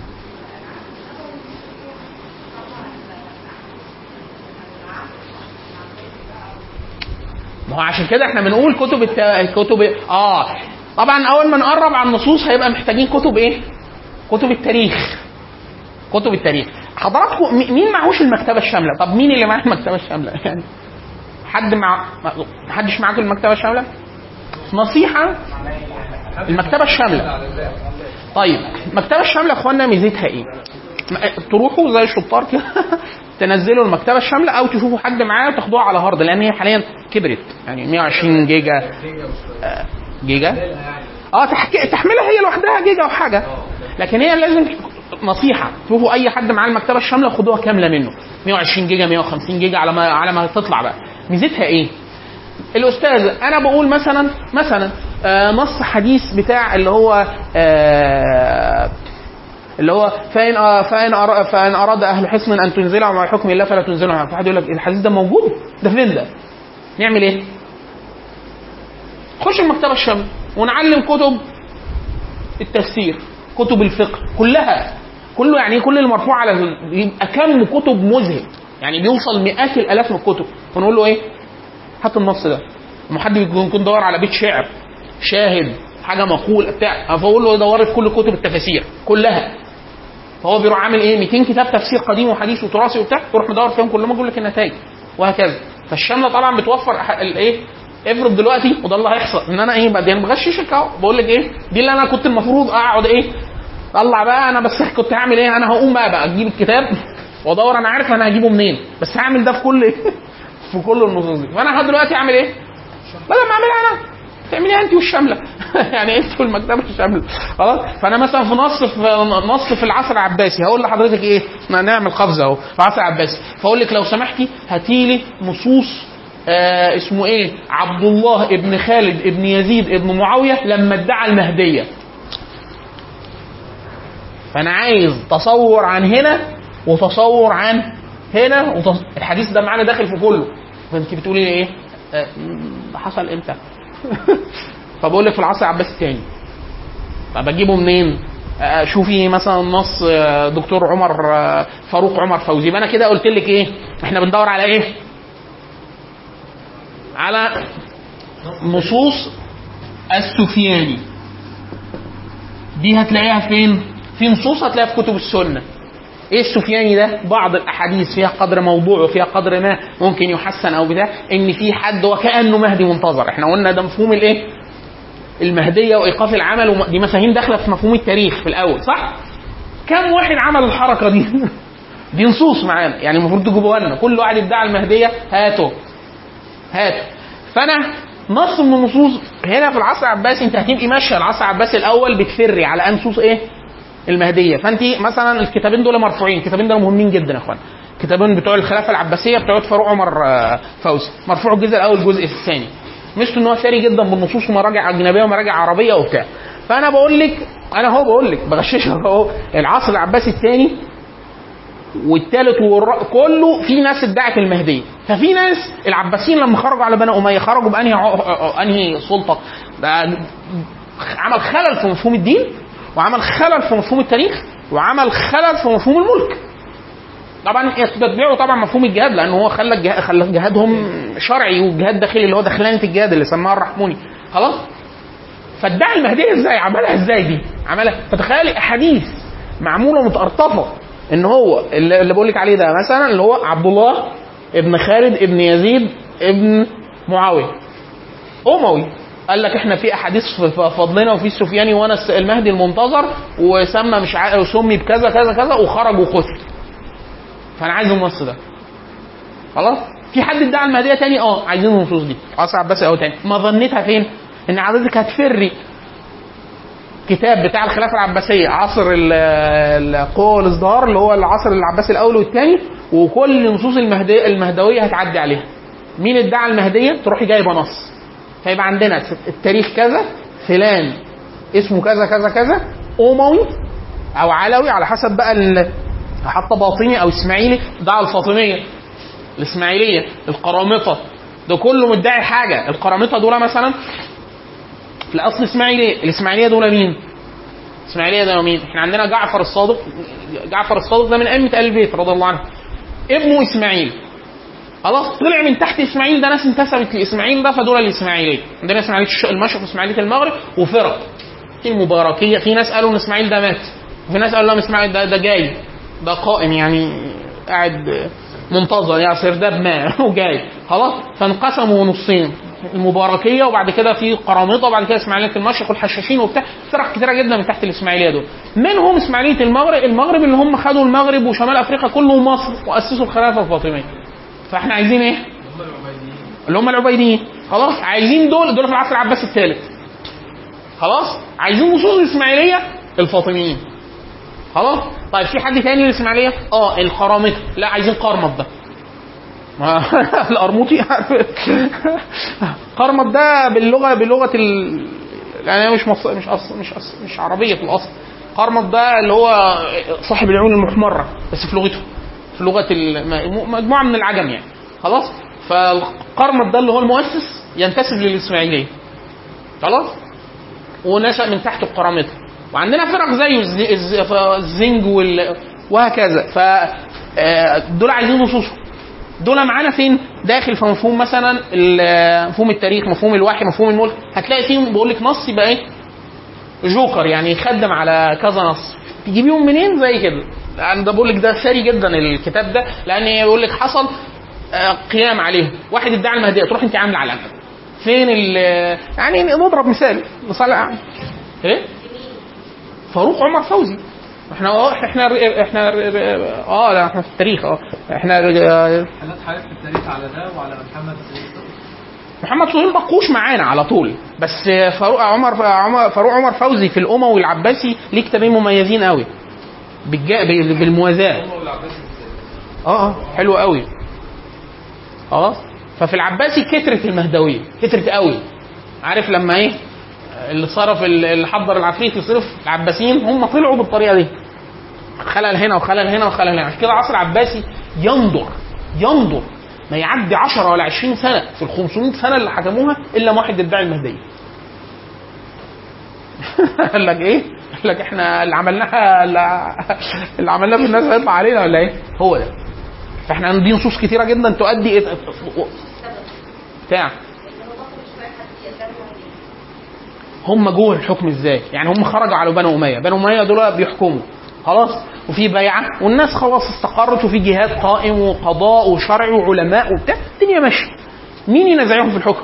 ما هو عشان كده احنا بنقول كتب الت... كتب اه طبعا اول ما نقرب على النصوص هيبقى محتاجين كتب ايه؟ كتب التاريخ كتب التاريخ حضراتكم م- مين معهوش المكتبه الشامله؟ طب مين اللي معاه المكتبه الشامله؟ يعني حد مع ما حدش معاكم المكتبه الشامله؟ نصيحه المكتبه الشامله طيب المكتبه الشامله يا اخوانا ميزتها ايه؟ م- تروحوا زي الشطار كده تنزلوا المكتبه الشامله او تشوفوا حد معاه وتاخدوها على هارد لان هي حاليا كبرت يعني 120 جيجا آه، جيجا اه تحكي تحملها هي لوحدها جيجا او حاجه لكن هي لازم نصيحه شوفوا اي حد معاه المكتبه الشامله خدوها كامله منه 120 جيجا 150 جيجا على ما على ما تطلع بقى ميزتها ايه؟ الاستاذ انا بقول مثلا مثلا آه نص حديث بتاع اللي هو آه اللي هو فان آه فان أراد فان اراد اهل حصن ان تنزلهم على حكم الله فلا تنزلهم فحد يقول لك الحديث ده موجود ده فين ده؟ نعمل ايه؟ خش المكتبه الشامله ونعلم كتب التفسير كتب الفقه كلها كله يعني كل المرفوع على يبقى كم كتب مذهل يعني بيوصل مئات الالاف من الكتب ونقول له ايه؟ هات النص ده لما حد بيكون يكون دور على بيت شعر شاهد حاجه مقول بتاع فاقول له دور في كل كتب التفاسير كلها فهو بيروح عامل ايه 200 كتاب تفسير قديم وحديث وتراثي وبتاع تروح مدور فيهم كلهم يقول لك النتائج وهكذا فالشامله طبعا بتوفر أح- الايه افرض دلوقتي وده اللي هيحصل ان انا ايه بعدين بغششك اهو بقول لك ايه دي اللي انا كنت المفروض اقعد ايه طلع بقى انا بس كنت هعمل ايه انا هقوم بقى بقى اجيب الكتاب وادور انا عارف انا هجيبه منين بس هعمل ده في كل في كل النصوص دي فانا دلوقتي اعمل ايه بدل ما اعملها انا تعمليها انت والشامله يعني انت والمكتبه الشامله خلاص فانا مثلا في نص في نص في العصر العباسي هقول لحضرتك ايه ما نعمل قفزه اهو في العصر العباسي فاقول لك لو سمحتي هاتي لي نصوص آه اسمه ايه عبد الله ابن خالد ابن يزيد ابن معاويه لما ادعى المهديه فانا عايز تصور عن هنا وتصور عن هنا وتص... الحديث ده معانا داخل في كله فانت بتقولي لي ايه آه، م- ده حصل امتى فبقول لك في العصر العباسي الثاني طب اجيبه منين آه، شوفي مثلا نص آه، دكتور عمر آه، فاروق عمر فوزي يبقى انا كده قلت لك ايه احنا بندور على ايه على نصوص السفياني دي هتلاقيها فين في نصوص هتلاقيها في كتب السنه ايه السفياني ده؟ بعض الاحاديث فيها قدر موضوع وفيها قدر ما ممكن يحسن او بتاع ان في حد وكانه مهدي منتظر، احنا قلنا ده مفهوم الايه؟ المهديه وايقاف العمل وم... دي مفاهيم داخله في مفهوم التاريخ في الاول صح؟ كم واحد عمل الحركه دي؟ دي نصوص معانا يعني المفروض تجيبوها لنا كل واحد ادعى المهديه هاته هاته فانا نص من النصوص هنا في العصر العباسي انت هتبقي ماشيه العصر العباسي الاول بتفري على ان نصوص ايه؟ المهديه فانت مثلا الكتابين دول مرفوعين الكتابين دول مهمين جدا يا اخوان الكتابين بتوع الخلافه العباسيه بتوع فاروق عمر آه، فوزي مرفوع الجزء الاول الجزء الثاني ميزته ان هو ثري جدا بالنصوص ومراجع اجنبيه ومراجع عربيه وبتاع فانا بقول لك انا اهو بقول لك بغششك اهو العصر العباسي الثاني والثالث والر... كله في ناس ادعت المهديه ففي ناس العباسيين لما خرجوا على بني اميه خرجوا بانهي ع... انهي سلطه ده عمل خلل في مفهوم الدين وعمل خلل في مفهوم التاريخ وعمل خلل في مفهوم الملك طبعا يتبعوا طبعا مفهوم الجهاد لان هو خلى الجهاد خلى جهادهم شرعي وجهاد داخلي اللي هو دخلانه الجهاد اللي سماها الرحموني خلاص فادعى المهديه ازاي عملها ازاي دي عملها فتخيلي احاديث معموله متقرطفه ان هو اللي اللي بقول لك عليه ده مثلا اللي هو عبد الله ابن خالد ابن يزيد ابن معاويه اموي قال لك احنا في احاديث في في فضلنا وفي السفياني وانا الس- المهدي المنتظر وسمى مش عارف وسمي بكذا كذا كذا وخرج وقتل فانا عايز النص ده خلاص في حد ادعى المهديه تاني اه عايزين النصوص دي عصر عباسي او تاني ما ظنيتها فين ان حضرتك هتفري كتاب بتاع الخلافه العباسيه عصر ال- القوه والازدهار اللي هو العصر العباسي الاول والثاني وكل نصوص المهديه المهدويه هتعدي عليها مين ادعى المهديه تروحي جايبه نص فيبقى عندنا التاريخ كذا فلان اسمه كذا كذا كذا اموي او علوي على حسب بقى ال- حتى باطني او اسماعيلي دعا الفاطميه الاسماعيليه القرامطه ده كله مدعي حاجه القرامطه دول مثلا في الاصل اسماعيليه الاسماعيليه دول مين؟ الاسماعيليه دول مين؟ احنا عندنا جعفر الصادق جعفر الصادق ده من ائمه ال البيت رضي الله عنه ابنه اسماعيل خلاص طلع من تحت اسماعيل ده ناس انتسبت لاسماعيل ده فدول الاسماعيليه عندنا اسماعيليه الش- المشرق واسماعيليه المغرب وفرق في المباركيه في ناس قالوا ان اسماعيل ده مات وفي ناس قالوا لا اسماعيل ده ده جاي ده قائم يعني قاعد منتظر يعني سرداب ما وجاي خلاص فانقسموا نصين المباركيه وبعد كده في قرامطه وبعد كده اسماعيليه المشرق والحشاشين وبتاع فرق كتيره جدا من تحت الاسماعيليه دول منهم اسماعيليه المغرب المغرب اللي هم خدوا المغرب وشمال افريقيا كله ومصر واسسوا الخلافه الفاطميه فاحنا عايزين ايه؟ اللي هم العبيديين خلاص عايزين دول دول في العصر العباسي الثالث خلاص عايزين وصول الاسماعيليه الفاطميين خلاص طيب في حد تاني للاسماعيليه اه القرامطه لا عايزين قرمط ده ما القرموطي قرمط ده باللغه بلغه ال يعني هي مش مص... مش أص... مش أص... مش عربيه في الاصل قرمط ده اللي هو صاحب العيون المحمره بس في لغته في لغه الم... مجموعه من العجم يعني خلاص فالقرمط ده اللي هو المؤسس ينتسب للاسماعيليه خلاص ونشا من تحت القرامطه وعندنا فرق زيه الز- الز- الزنج وال... وهكذا ف آه، دول عايزين نصوصهم دول معانا فين؟ داخل في مفهوم مثلا ال- مفهوم التاريخ، مفهوم الوحي، مفهوم الملك، هتلاقي فيهم بقول لك نص يبقى ايه؟ جوكر يعني يخدم على كذا نص. تجيبيهم منين؟ زي كده. يعني ده بقول لك ده ثري جدا الكتاب ده لان يقول لك حصل آه، قيام عليهم، واحد ادعى المهديه تروح انت عامله علامه. فين ال يعني نضرب مثال نصلي ايه؟ فاروق عمر فوزي احنا اه احنا احنا اه لا احنا في التاريخ اه احنا حالات حالات في التاريخ على ده وعلى محمد سيد محمد سهيل بقوش معانا على طول بس فاروق عمر عمر فاروق عمر فوزي في الاموي العباسي ليه كتابين مميزين قوي بالجا... بال- بالموازاه اه اه حلو قوي خلاص ففي العباسي كترت المهدويه كترت قوي عارف لما ايه اللي صرف اللي حضر العفريت يصرف العباسيين هم طلعوا بالطريقه دي خلل هنا وخلل هنا وخلل هنا عشان كده العصر العباسي ينظر ينظر ما يعدي 10 ولا 20 سنه في ال 500 سنه اللي حكموها الا ما واحد يدعي المهديه قال لك ايه؟ قال لك احنا اللي عملناها اللي عملناه في الناس هيطلع علينا ولا ايه؟ هو ده فاحنا عندنا نصوص كتيره جدا تؤدي إيه؟ بتاع هم جوه الحكم ازاي؟ يعني هم خرجوا على بنو اميه، بنو اميه دول بيحكموا خلاص وفي بيعه والناس خلاص استقرت وفي جهاد قائم وقضاء وشرع وعلماء وبتاع الدنيا ماشيه. مين ينازعهم في الحكم؟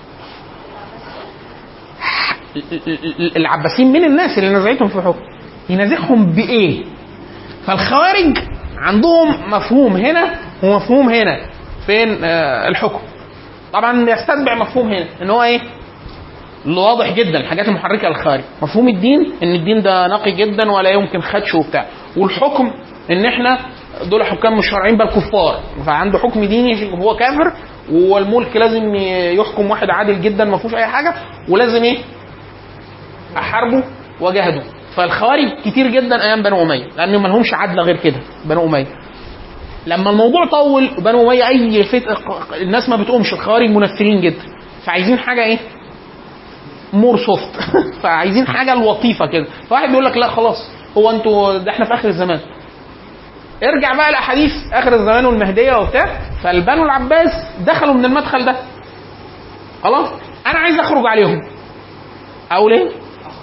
العباسيين من الناس اللي نازعتهم في الحكم ينازعهم بايه؟ فالخوارج عندهم مفهوم هنا ومفهوم هنا فين آه الحكم طبعا يستتبع مفهوم هنا ان هو ايه اللي واضح جدا الحاجات المحركه للخارج مفهوم الدين ان الدين ده نقي جدا ولا يمكن خدش وبتاع والحكم ان احنا دول حكام مش شرعيين بل كفار فعنده حكم ديني هو كافر والملك لازم يحكم واحد عادل جدا ما فيهوش اي حاجه ولازم ايه احاربه واجاهده فالخوارج كتير جدا ايام بنو اميه لان ما لهمش عدل غير كده بنو اميه لما الموضوع طول بنو اميه اي فت... الناس ما بتقومش الخوارج منفرين جدا فعايزين حاجه ايه مور سوفت فعايزين حاجه لطيفه كده فواحد بيقول لك لا خلاص هو انتوا ده احنا في اخر الزمان ارجع بقى الاحاديث اخر الزمان والمهديه وبتاع فالبنو العباس دخلوا من المدخل ده خلاص انا عايز اخرج عليهم اقول ايه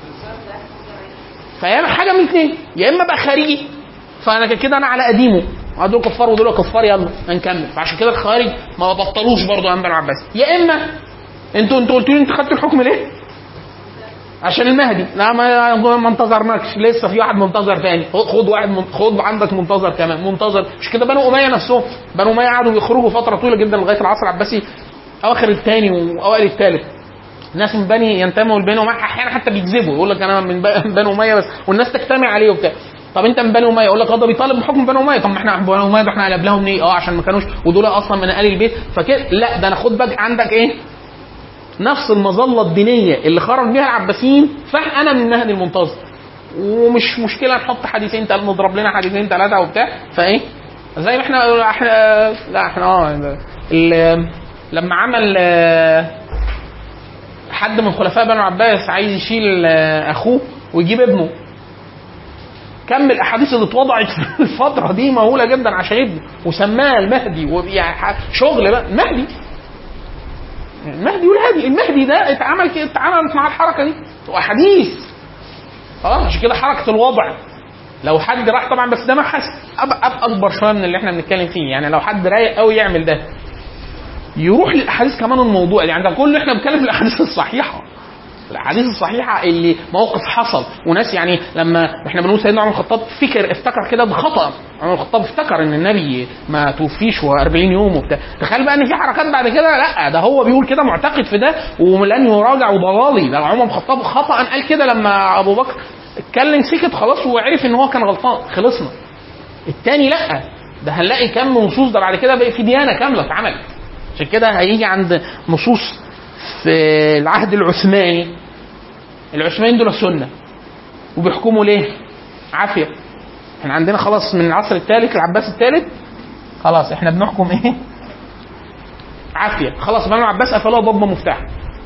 فيا حاجه من اثنين يا اما ابقى خارجي فانا كده انا على قديمه دول كفار ودول كفار يلا هنكمل فعشان كده الخوارج ما بطلوش برضه عند العباس يا اما انتوا انتوا قلتوا لي انتوا خدتوا الحكم ليه؟ عشان المهدي لا ما ما انتظرناكش لسه في واحد منتظر تاني خد واحد من... خد عندك منتظر كمان منتظر مش كده بنو اميه نفسهم بنو اميه قعدوا يخرجوا فتره طويله جدا لغايه العصر العباسي اواخر الثاني واوائل الثالث ناس من بني ينتموا لبني اميه احيانا حتى بيكذبوا يقول لك انا من بني اميه بس والناس تجتمع عليه وبتاع طب انت من بني اميه يقول لك اه ده بيطالب بحكم بني اميه طب ما احنا بني اميه ده احنا قلبناهم ليه؟ اه عشان ما كانوش ودول اصلا من ال البيت فكده لا ده انا خد بالك عندك ايه؟ نفس المظله الدينيه اللي خرج بها العباسيين فانا من المهدي المنتظر ومش مشكله نحط حديثين تل- نضرب لنا حديثين ثلاثه وبتاع فايه زي ما احنا احنا لا احنا اه ال- لما عمل آه، حد من خلفاء بنو عباس عايز يشيل آه، اخوه ويجيب ابنه كم الاحاديث اللي اتوضعت في الفتره دي مهوله جدا عشان ابنه وسماه المهدي ويعني شغل بقى المهدي المهدي والهادي المهدي ده اتعمل كده اتعملت مع الحركه دي واحاديث خلاص عشان كده حركه الوضع لو حد راح طبعا بس ده مبحث أب أب اكبر شويه من اللي احنا بنتكلم فيه يعني لو حد رايق قوي يعمل ده يروح للاحاديث كمان الموضوع يعني ده كله احنا بنتكلم في الاحاديث الصحيحه الاحاديث الصحيحه اللي موقف حصل وناس يعني لما احنا بنقول سيدنا عمر الخطاب فكر افتكر كده بخطا عمر الخطاب افتكر ان النبي ما توفيش هو 40 يوم وبتاع تخيل بقى ان في حركات بعد كده لا ده هو بيقول كده معتقد في ده ولن يراجع وضلالي ده عمر الخطاب خطا قال كده لما ابو بكر اتكلم سكت خلاص وعرف ان هو كان غلطان خلصنا التاني لا ده هنلاقي كم نصوص ده بعد كده بقى في ديانه كامله اتعملت عشان كده هيجي عند نصوص في العهد العثماني العثمانيين دول سنه وبيحكموا ليه؟ عافيه احنا عندنا خلاص من العصر الثالث العباس الثالث خلاص احنا بنحكم ايه؟ عافيه خلاص بنو العباس قفلوها ضبه مفتاح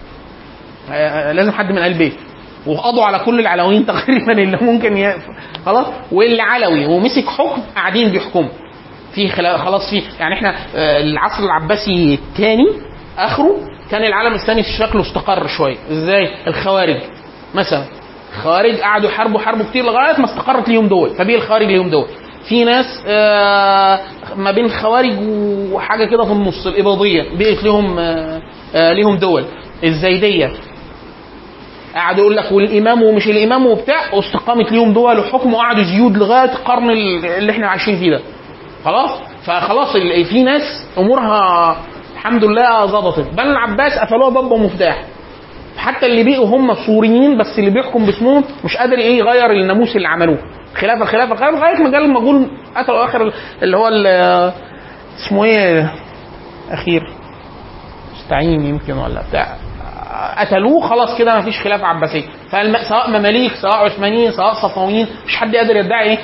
آه، لازم حد من آل البيت وقضوا على كل العلويين تقريبا اللي ممكن ي... خلاص واللي علوي ومسك حكم قاعدين بيحكموا في خلا... خلاص في يعني احنا آه، العصر العباسي الثاني اخره كان العالم الاسلامي شكله استقر شويه ازاي الخوارج مثلا الخوارج قعدوا يحاربوا حاربوا كتير لغايه ما استقرت ليهم دول فبيه الخوارج ليهم دول في ناس آه، ما بين خوارج وحاجه كده في النص الاباضيه بقت لهم آه، آه، ليهم دول الزيديه قعد يقول لك والامام ومش الامام وبتاع واستقامت ليهم دول وحكم وقعدوا زيود لغايه القرن اللي احنا عايشين فيه ده خلاص فخلاص ال- في ناس امورها الحمد لله ظبطت بنو العباس قفلوها ضبه ومفتاح حتى اللي بقوا هم سوريين بس اللي بيحكم باسمهم مش قادر ايه يغير الناموس اللي عملوه خلافه خلافه خلافه لغايه ما جه المجهول قتلوا اخر اللي هو ال- اسمه ايه اخير مستعين يمكن ولا بتاع قتلوه خلاص كده ما فيش خلاف عباسي فالم... سواء مماليك سواء عثمانيين سواء صفويين مش حد قادر يدعي ايه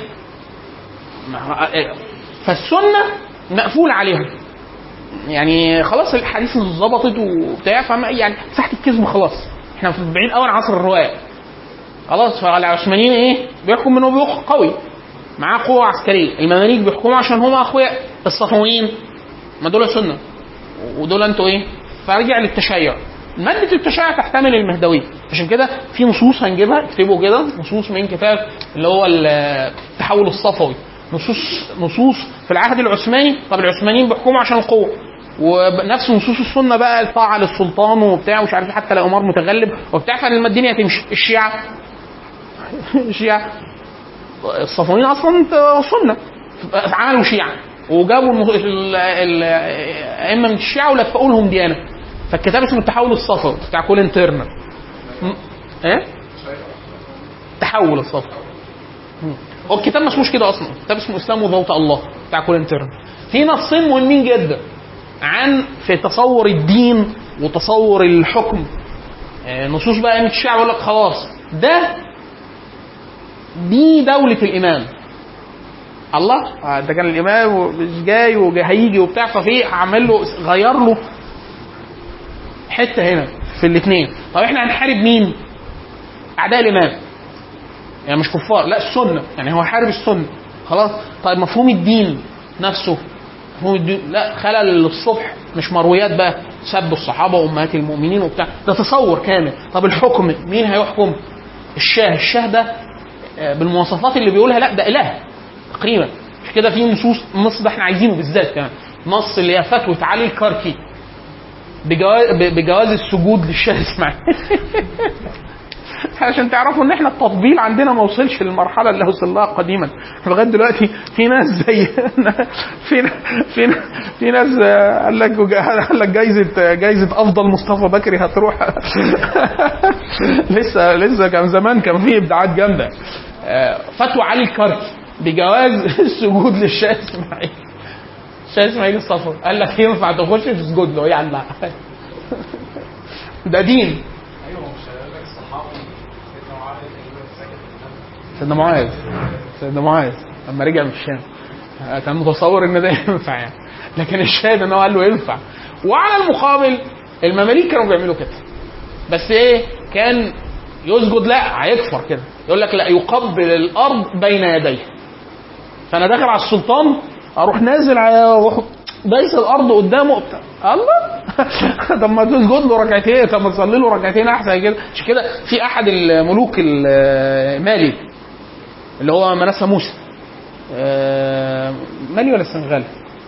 ما- فالسنه مقفول عليها يعني خلاص الحديث ظبطت وبتاع فما يعني مساحه الكذب خلاص احنا في بعيد قوي عن عصر الروايه خلاص فالعثمانيين ايه بيحكم انه بيحكم قوي معاه قوه عسكريه المماليك بيحكموا عشان هم اخويا الصفويين ما دول سنه ودول انتوا ايه فرجع للتشيع مادة التشيع تحتمل المهدوية عشان كده في نصوص هنجيبها اكتبوا كده نصوص من كتاب اللي هو التحول الصفوي نصوص نصوص في العهد العثماني طب العثمانيين بيحكموا عشان القوة ونفس نصوص السنه بقى الطاعه للسلطان وبتاع ومش عارف حتى لو امار متغلب وبتاع فلما الدنيا تمشي الشيعه الشيعه الصفويين اصلا سنه عملوا شيعه وجابوا الم- ال- ال- الائمه من الشيعه ولفقوا لهم ديانه فالكتاب اسمه التحول الصفوي بتاع كولين تيرنر م- ايه؟ تحول الصفوي م. هو الكتاب ما اسموش كده اصلا الكتاب اسمه اسلام وضوء الله بتاع كولين تيرنر في نصين مهمين جدا عن في تصور الدين وتصور الحكم آه، نصوص بقى من الشيعة يقول لك خلاص ده دي دولة الإمام الله آه، ده كان الإمام ومش جاي وهيجي وبتاع ففي عمل له غير له حتة هنا في الاثنين طب احنا هنحارب مين؟ أعداء الإمام يعني مش كفار لا السنة يعني هو حارب السنة خلاص طيب مفهوم الدين نفسه مفهوم الدين لا خلل الصبح مش مرويات بقى سب الصحابة وأمهات المؤمنين وبتاع ده تصور كامل طب الحكم مين هيحكم الشاه الشاه ده آه، بالمواصفات اللي بيقولها لا ده إله تقريبا مش كده في نصوص النص ده احنا عايزينه بالذات كمان نص اللي هي فتوى علي الكركي بجواز, بجواز السجود للشاه اسماعيل عشان تعرفوا ان احنا التطبيل عندنا ما وصلش للمرحله اللي وصل لها قديما إحنا لغايه دلوقتي في ناس زي في في في ناس آه، قال لك قال لك جايزه جايزه افضل مصطفى بكري هتروح لسه لسه كان زمان كان في ابداعات جامده آه، فتوى علي الكركي بجواز السجود للشاه اسماعيل الشاه اسماعيل الصفوي قال لك ينفع تخش تسجد له يعني لا ده دين ايوه مش هيقول لك الصحابي سيدنا معاويه تقريبا ساكت في النبي سيدنا معاذ سيدنا معاذ لما رجع من الشام آه، كان متصور ان ده ينفع يعني لكن الشاهد ان هو قال له ينفع وعلى المقابل المماليك كانوا بيعملوا كده بس ايه كان يسجد لا هيكفر كده يقول لك لا يقبل الارض بين يديه فانا داخل على السلطان اروح نازل على اروح دايس الارض قدامه وبتاع الله طب ما تسجد له ركعتين طب ما تصلي له ركعتين احسن كده عشان كده في احد الملوك المالي اللي هو منسى موسى آه، مالي ولا السنغال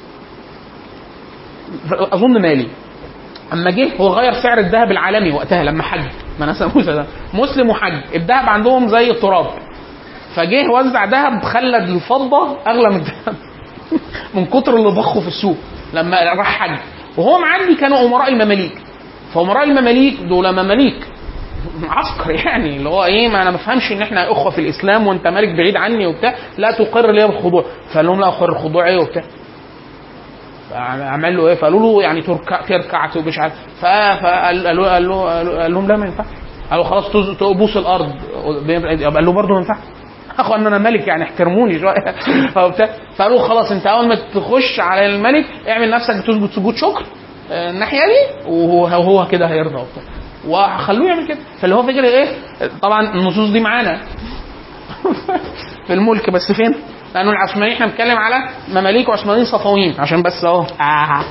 اظن مالي اما جه هو غير سعر الذهب العالمي وقتها لما حج منسى موسى ده مسلم وحج الذهب عندهم زي التراب فجه وزع ذهب خلد الفضه اغلى من الذهب من كتر اللي ضخه في السوق لما راح حج وهو معدي كانوا امراء المماليك فامراء المماليك دول مماليك عسكر يعني اللي هو ايه ما انا ما بفهمش ان احنا اخوه في الاسلام وانت مالك بعيد عني وبتاع لا تقر لي بالخضوع فقال لهم لا اقر الخضوع ايه وبتاع عمل له ايه فقالوا له يعني تركع تركع ومش عارف ف- فقال قال له قال له قال لهم لا ما ينفعش قالوا خلاص تز- تبوس الارض قال له برضه ما ينفعش اخو ان انا ملك يعني احترموني شويه فبتاع فقالوا خلاص انت اول ما تخش على الملك اعمل نفسك تسجد سجود شكر آه، الناحيه دي وهو هو كده هيرضى وبتاع وخلوه يعمل كده فاللي هو فكره ايه طبعا النصوص دي معانا في الملك بس فين؟ لانه العثمانيين احنا بنتكلم على مماليك وعثمانيين صفويين عشان بس اهو آه.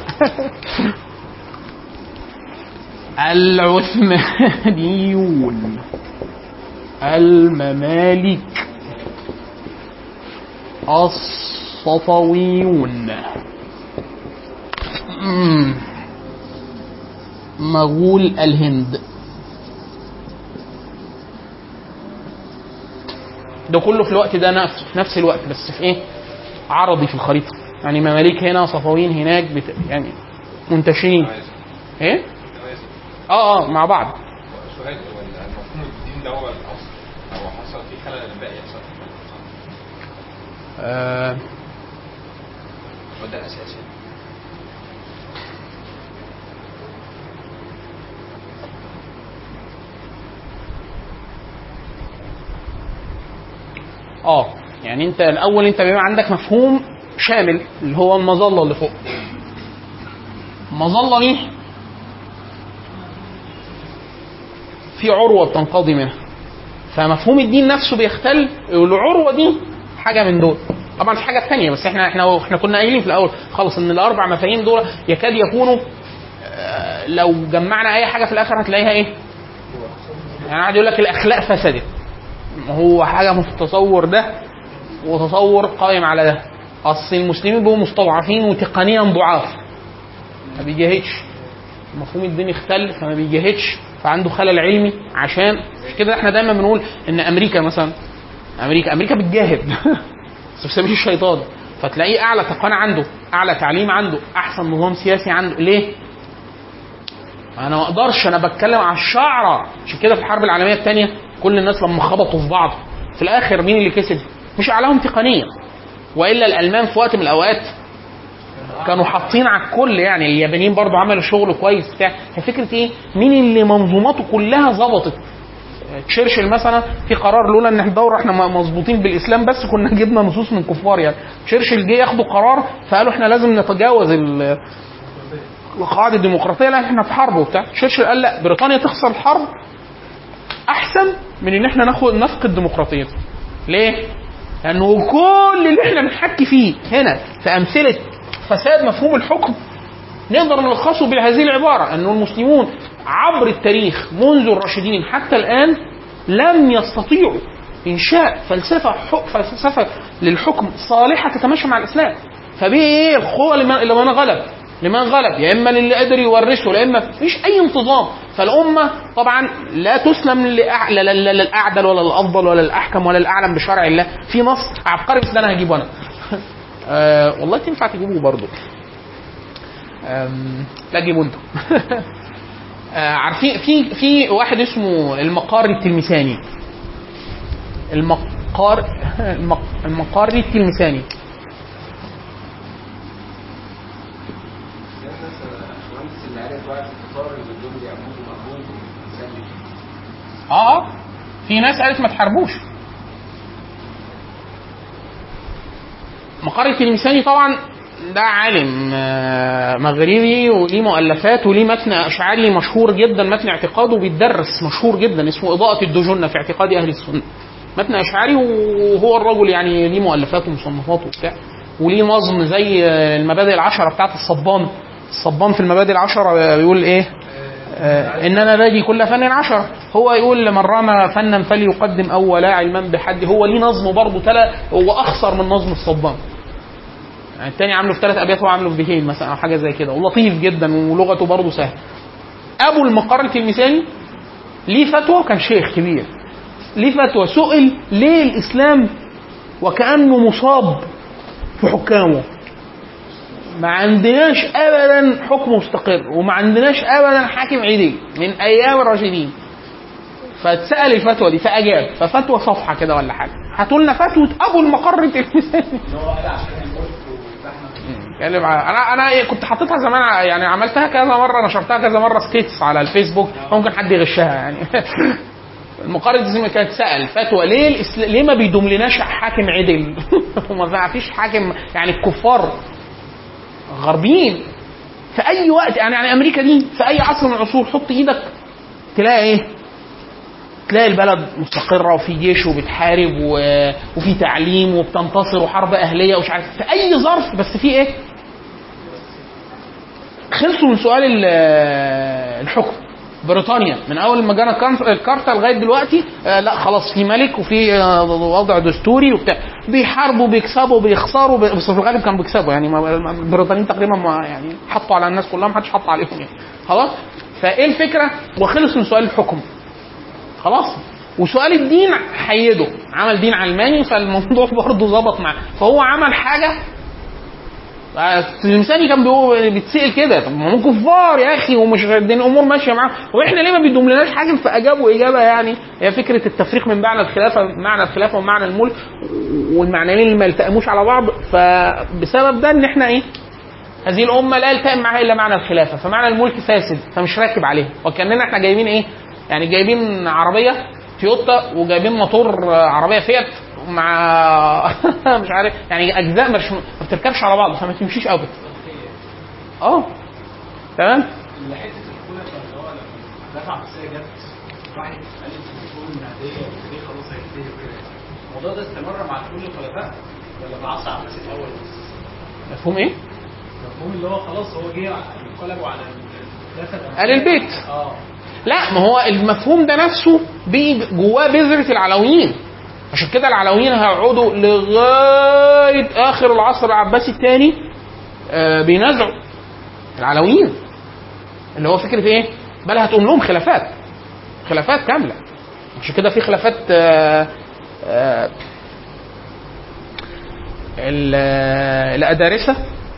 العثمانيون المماليك الصفويون مم. مغول الهند ده كله في الوقت ده نفس في نفس الوقت بس في ايه عرضي في الخريطه يعني مماليك هنا صفويين هناك بت... يعني منتشرين ايه اه اه مع بعض سؤال هو المفهوم الدين ده هو الاصل لو حصل فيه خلل الباقي يحصل آه هو ده الاساس يعني. اه يعني انت الاول انت بيبقى عندك مفهوم شامل اللي هو المظله اللي فوق المظله دي في عروه بتنقضي منها فمفهوم الدين نفسه بيختل والعروه دي حاجه من دول طبعا في حاجه ثانيه بس احنا احنا احنا كنا قايلين في الاول خالص ان الاربع مفاهيم دول يكاد يكونوا آه، لو جمعنا اي حاجه في الاخر هتلاقيها ايه؟ يعني قاعد يقول لك الاخلاق فسدت هو حاجه في التصور ده وتصور قائم على ده اصل المسلمين بيبقوا مستضعفين وتقنيا ضعاف ما بيجاهدش مفهوم الدين اختل فما بيجاهدش فعنده خلل علمي عشان مش كده احنا دايما بنقول ان امريكا مثلا امريكا امريكا بتجاهد بس في سبيل الشيطان فتلاقيه اعلى تقنيه عنده اعلى تعليم عنده احسن نظام سياسي عنده ليه؟ انا ما اقدرش انا بتكلم على الشعره عشان كده في الحرب العالميه الثانيه كل الناس لما خبطوا في بعض في الاخر مين اللي كسب؟ مش اعلاهم تقنيا والا الالمان في وقت من الاوقات كانوا حاطين على الكل يعني اليابانيين برضو عملوا شغل كويس بتاع هي فكره ايه؟ مين اللي منظوماته كلها ظبطت؟ تشرشل مثلا في قرار لولا ان الدوره احنا مظبوطين بالاسلام بس كنا جبنا نصوص من كفار يعني تشرشل جه ياخدوا قرار فقالوا احنا لازم نتجاوز ال- القواعد الديمقراطيه لان احنا في حرب وبتاع تشرشل قال لا بريطانيا تخسر الحرب احسن من ان احنا ناخد نفقد ديمقراطيتنا ليه؟ لانه كل اللي احنا بنحكي فيه هنا في امثله فساد مفهوم الحكم نقدر نلخصه بهذه العباره انه المسلمون عبر التاريخ منذ الراشدين حتى الان لم يستطيعوا انشاء فلسفه حق فلسفه للحكم صالحه تتماشى مع الاسلام فبيه ايه القوه لمن لمن غلب لمن غلب يا اما للي قدر يورثه يا اما مفيش اي انتظام فالامه طبعا لا تسلم لأع- لا لا- لا للاعدل ولا الافضل ولا الاحكم ولا الاعلم بشرع الله في نص عبقري بس ده انا هجيبه انا آه والله تنفع تجيبوه برضه آم، لا جيبوا انتوا آه، عارفين في في واحد اسمه المقاري التلمساني المقار المق... المقاري التلمساني المهندس اللي عارف بقى في الفطار اللي بدهم يعملوا مقبول يسلم اه في ناس قالت ما تحاربوش المقر التلمساني طبعا ده عالم آه، مغربي وليه مؤلفات وليه متن اشعري مشهور جدا متن اعتقاده بيتدرس مشهور جدا اسمه اضاءه الدجنه في اعتقاد اهل السنه متن اشعري وهو الرجل يعني ليه مؤلفات ومصنفات وبتاع وليه نظم زي آه، المبادئ العشره بتاعت الصبان الصبان في المبادئ العشره آه، بيقول ايه آه، ان انا بادي كل فن عشرة هو يقول لمن رمى فنا فليقدم اول علما بحد هو ليه نظم برضه تلا هو اخصر من نظم الصبان يعني التاني عامله في ثلاث ابيات هو عامله في بيتين مثلا او حاجه زي كده ولطيف جدا ولغته برضه سهله ابو المقر التلمساني ليه فتوى وكان شيخ كبير ليه فتوى سئل ليه الاسلام وكانه مصاب في حكامه ما عندناش ابدا حكم مستقر وما عندناش ابدا حاكم عدل من ايام الراشدين فاتسال الفتوى دي فاجاب ففتوى صفحه كده ولا حاجه هاتوا لنا فتوى ابو المقر التلمساني اتكلم على انا انا كنت حاططها زمان ع- يعني عملتها كذا مره نشرتها كذا مره ستيتس على الفيسبوك ممكن حد يغشها يعني المقارنة دي كانت سأل فتوى ليه الإسل... ليه ما بيدوم لناش حاكم عدل؟ وما فيش حاكم يعني الكفار غربيين في أي وقت يعني يعني أمريكا دي في أي عصر من العصور حط إيدك تلاقي إيه؟ تلاقي البلد مستقرة وفي جيش وبتحارب و... وفي تعليم وبتنتصر وحرب أهلية ومش عارف في أي ظرف بس في إيه؟ خلصوا من سؤال ال- الحكم بريطانيا من اول ما جانا كان- الكارتا لغايه دلوقتي آه لا خلاص في ملك وفي آه وضع دستوري وبتاع بيحاربوا بيكسبوا بيخسروا بي- بس في الغالب كانوا بيكسبوا يعني ما- ما- البريطانيين تقريبا ما يعني حطوا على الناس كلها ما حدش حط عليهم يعني خلاص فايه الفكره وخلص من سؤال الحكم خلاص وسؤال الدين حيده عمل دين علماني فالموضوع برضه ظبط معاه فهو عمل حاجه الانساني كان بيقول بيتسال كده طب ما هم كفار يا اخي ومش دي الامور ماشيه معاهم واحنا ليه ما بيدوم لناش حاجه فاجابوا اجابه يعني هي فكره التفريق من معنى الخلافه معنى الخلافه ومعنى الملك والمعنيين اللي ما يلتئموش على بعض فبسبب ده ان احنا ايه هذه الامه لا يلتئم معها الا معنى الخلافه فمعنى الملك فاسد فمش راكب عليه وكاننا احنا جايبين ايه يعني جايبين عربيه تويوتا وجايبين موتور عربيه فيات مع مش عارف يعني اجزاء مش ما بتركبش على بعض فما تمشيش ابدا اه تمام حته الخلفاء اللي هو لما دفع نفسيه جت واحد قال الدكتور المهديه ودي خلاص هينتهي وكده الموضوع ده استمر مع كل الخلفاء ولا مع عصر عباس الاول بس؟ مفهوم ايه؟ مفهوم اللي هو خلاص هو جه انقلبوا على الخلافه آل البيت. اه لا ما هو المفهوم ده نفسه بي جواه بذرة العلويين عشان كده العلويين هيقعدوا لغاية آخر العصر العباسي الثاني آه بينازعوا العلويين اللي هو فكرة إيه؟ بل هتقوم لهم خلافات خلافات كاملة عشان كده في خلافات آه آه ال- آه، الأدارسة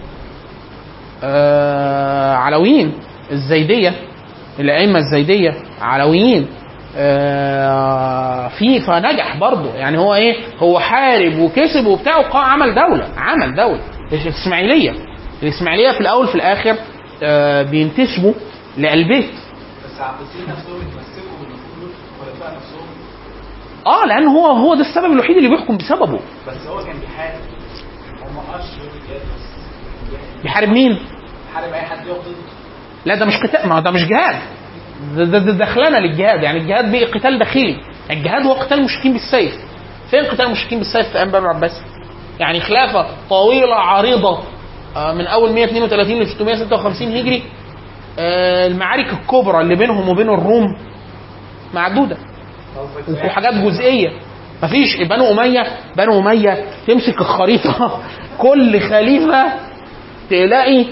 آه علويين الزيدية الأئمة الزيدية علويين آه، في فنجح برضه يعني هو ايه هو حارب وكسب وبتاع وقا عمل دولة عمل دولة الإسماعيلية الإسماعيلية في الأول في الآخر آه، بينتسبوا للبيت بس عباسيين نفسهم اتمسكوا بالمفروض الخلفاء نفسهم اه لان هو هو ده السبب الوحيد اللي بيحكم بسببه بس هو كان بيحارب هو ما قالش جهاد بس بيحارب مين؟ بيحارب اي حد يقف ضده لا ده مش قتال ما هو ده مش جهاد ده ده, ده دخلنا للجهاد يعني الجهاد بيه قتال داخلي الجهاد هو قتال المشركين بالسيف فين قتال المشركين بالسيف في ايام بني العباس يعني خلافه طويله عريضه آه، من اول 132 ل 656 هجري آه، المعارك الكبرى اللي بينهم وبين الروم معدوده وحاجات جزئيه مفيش بنو اميه بنو اميه تمسك الخريطه كل خليفه تلاقي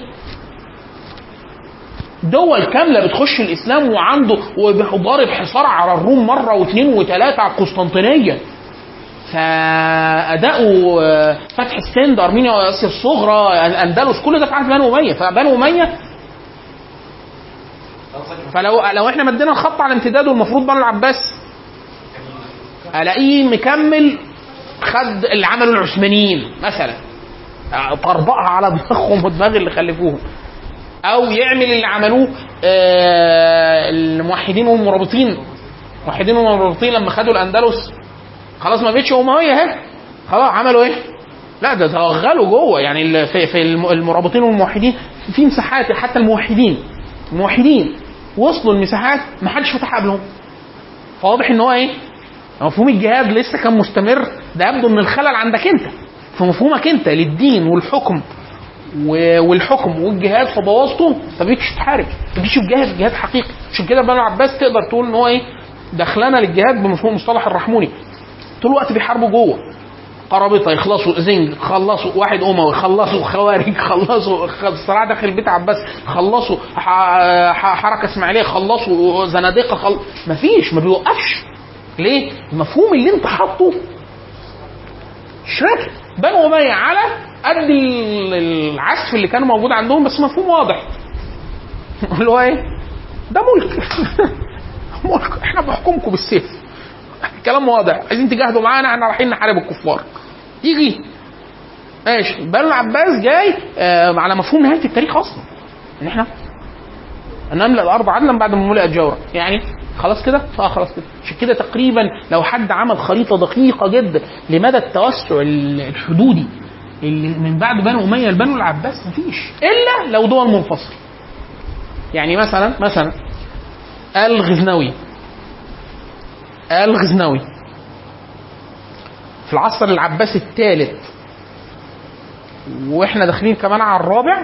دول كامله بتخش الاسلام وعنده وضارب حصار على الروم مره واثنين وثلاثه على القسطنطينيه فاداؤوا آه، فتح السند ارمينيا واسيا الصغرى الاندلس كل ده في عهد بنو اميه فبنو اميه فلو لو احنا مدينا الخط على امتداده المفروض بنو العباس الاقيه مكمل خد اللي عمله العثمانيين مثلا آه، طربقها على دماغهم ودماغ اللي خلفوهم او يعمل اللي عملوه آه، الموحدين والمرابطين الموحدين والمرابطين لما خدوا الاندلس خلاص ما بقتش امويه اهي خلاص عملوا ايه؟ لا ده توغلوا جوه يعني ال- في في الم- المرابطين والموحدين في مساحات حتى الموحدين الموحدين وصلوا المساحات ما حدش فتحها قبلهم فواضح ان هو ايه مفهوم الجهاد لسه كان مستمر ده يبدو ان الخلل عندك انت في مفهومك انت للدين والحكم و- والحكم والجهاد فبوظته ما بقيتش تحارب ما بقيتش تجاهد جهاد حقيقي عشان كده بنو العباس تقدر تقول ان هو ايه دخلنا للجهاد بمفهوم مصطلح الرحموني طول الوقت بيحاربوا جوه قرابطه يخلصوا زنج خلصوا واحد اموي خلصوا خوارج خلصوا خ- الصراع داخل بيت عباس خلصوا ح- ح- حركه اسماعيليه خلصوا زنادقه خل... مفيش ما بيوقفش ليه؟ المفهوم اللي انت حاطه مش راكب بنو اميه على قد ال- العسف اللي كان موجود عندهم بس مفهوم واضح اللي هو ايه؟ ده ملك ملك احنا بنحكمكم بالسيف كلام واضح عايزين تجاهدوا معانا احنا رايحين نحارب الكفار يجي ماشي بنو العباس جاي آه على مفهوم نهايه التاريخ اصلا ان احنا نملا الارض عدلا بعد ما ملئت جورا يعني خلاص كده اه خلاص كده عشان كده تقريبا لو حد عمل خريطه دقيقه جدا لمدى التوسع ال- الحدودي اللي من بعد بنو اميه لبنو العباس مفيش الا لو دول منفصله يعني مثلا مثلا الغزنوي الغزنوي في العصر العباسي الثالث واحنا داخلين كمان على الرابع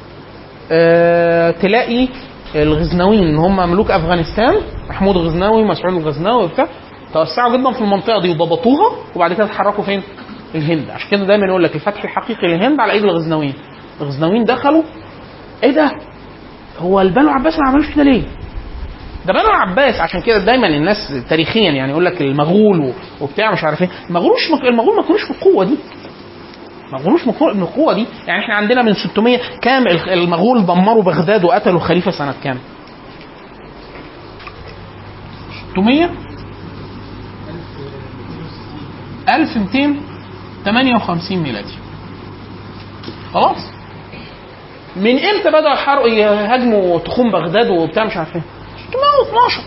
آه تلاقي الغزنويين اللي هم ملوك افغانستان محمود الغزنوي ومسعود الغزنوي وبتاع توسعوا جدا في المنطقه دي وضبطوها وبعد كده اتحركوا فين؟ الهند عشان كده دايما يقول لك الفتح الحقيقي للهند على ايد الغزنويين الغزنويين دخلوا ايه ده؟ هو البنو عباس ما عملوش كده ليه؟ ده بنو العباس عشان كده دايما الناس تاريخيا يعني يقول لك المغول و- وبتاع مش عارف ايه المغول مش المغول ما كانوش في القوه دي ما كانوش من القوة- من القوه دي يعني احنا عندنا من 600 كام الخ- المغول دمروا بغداد وقتلوا الخليفه سنه كام 600 1258 ميلادي خلاص من امتى بدأوا يحرقوا يهاجموا تخوم بغداد وبتاع مش عارف ايه 612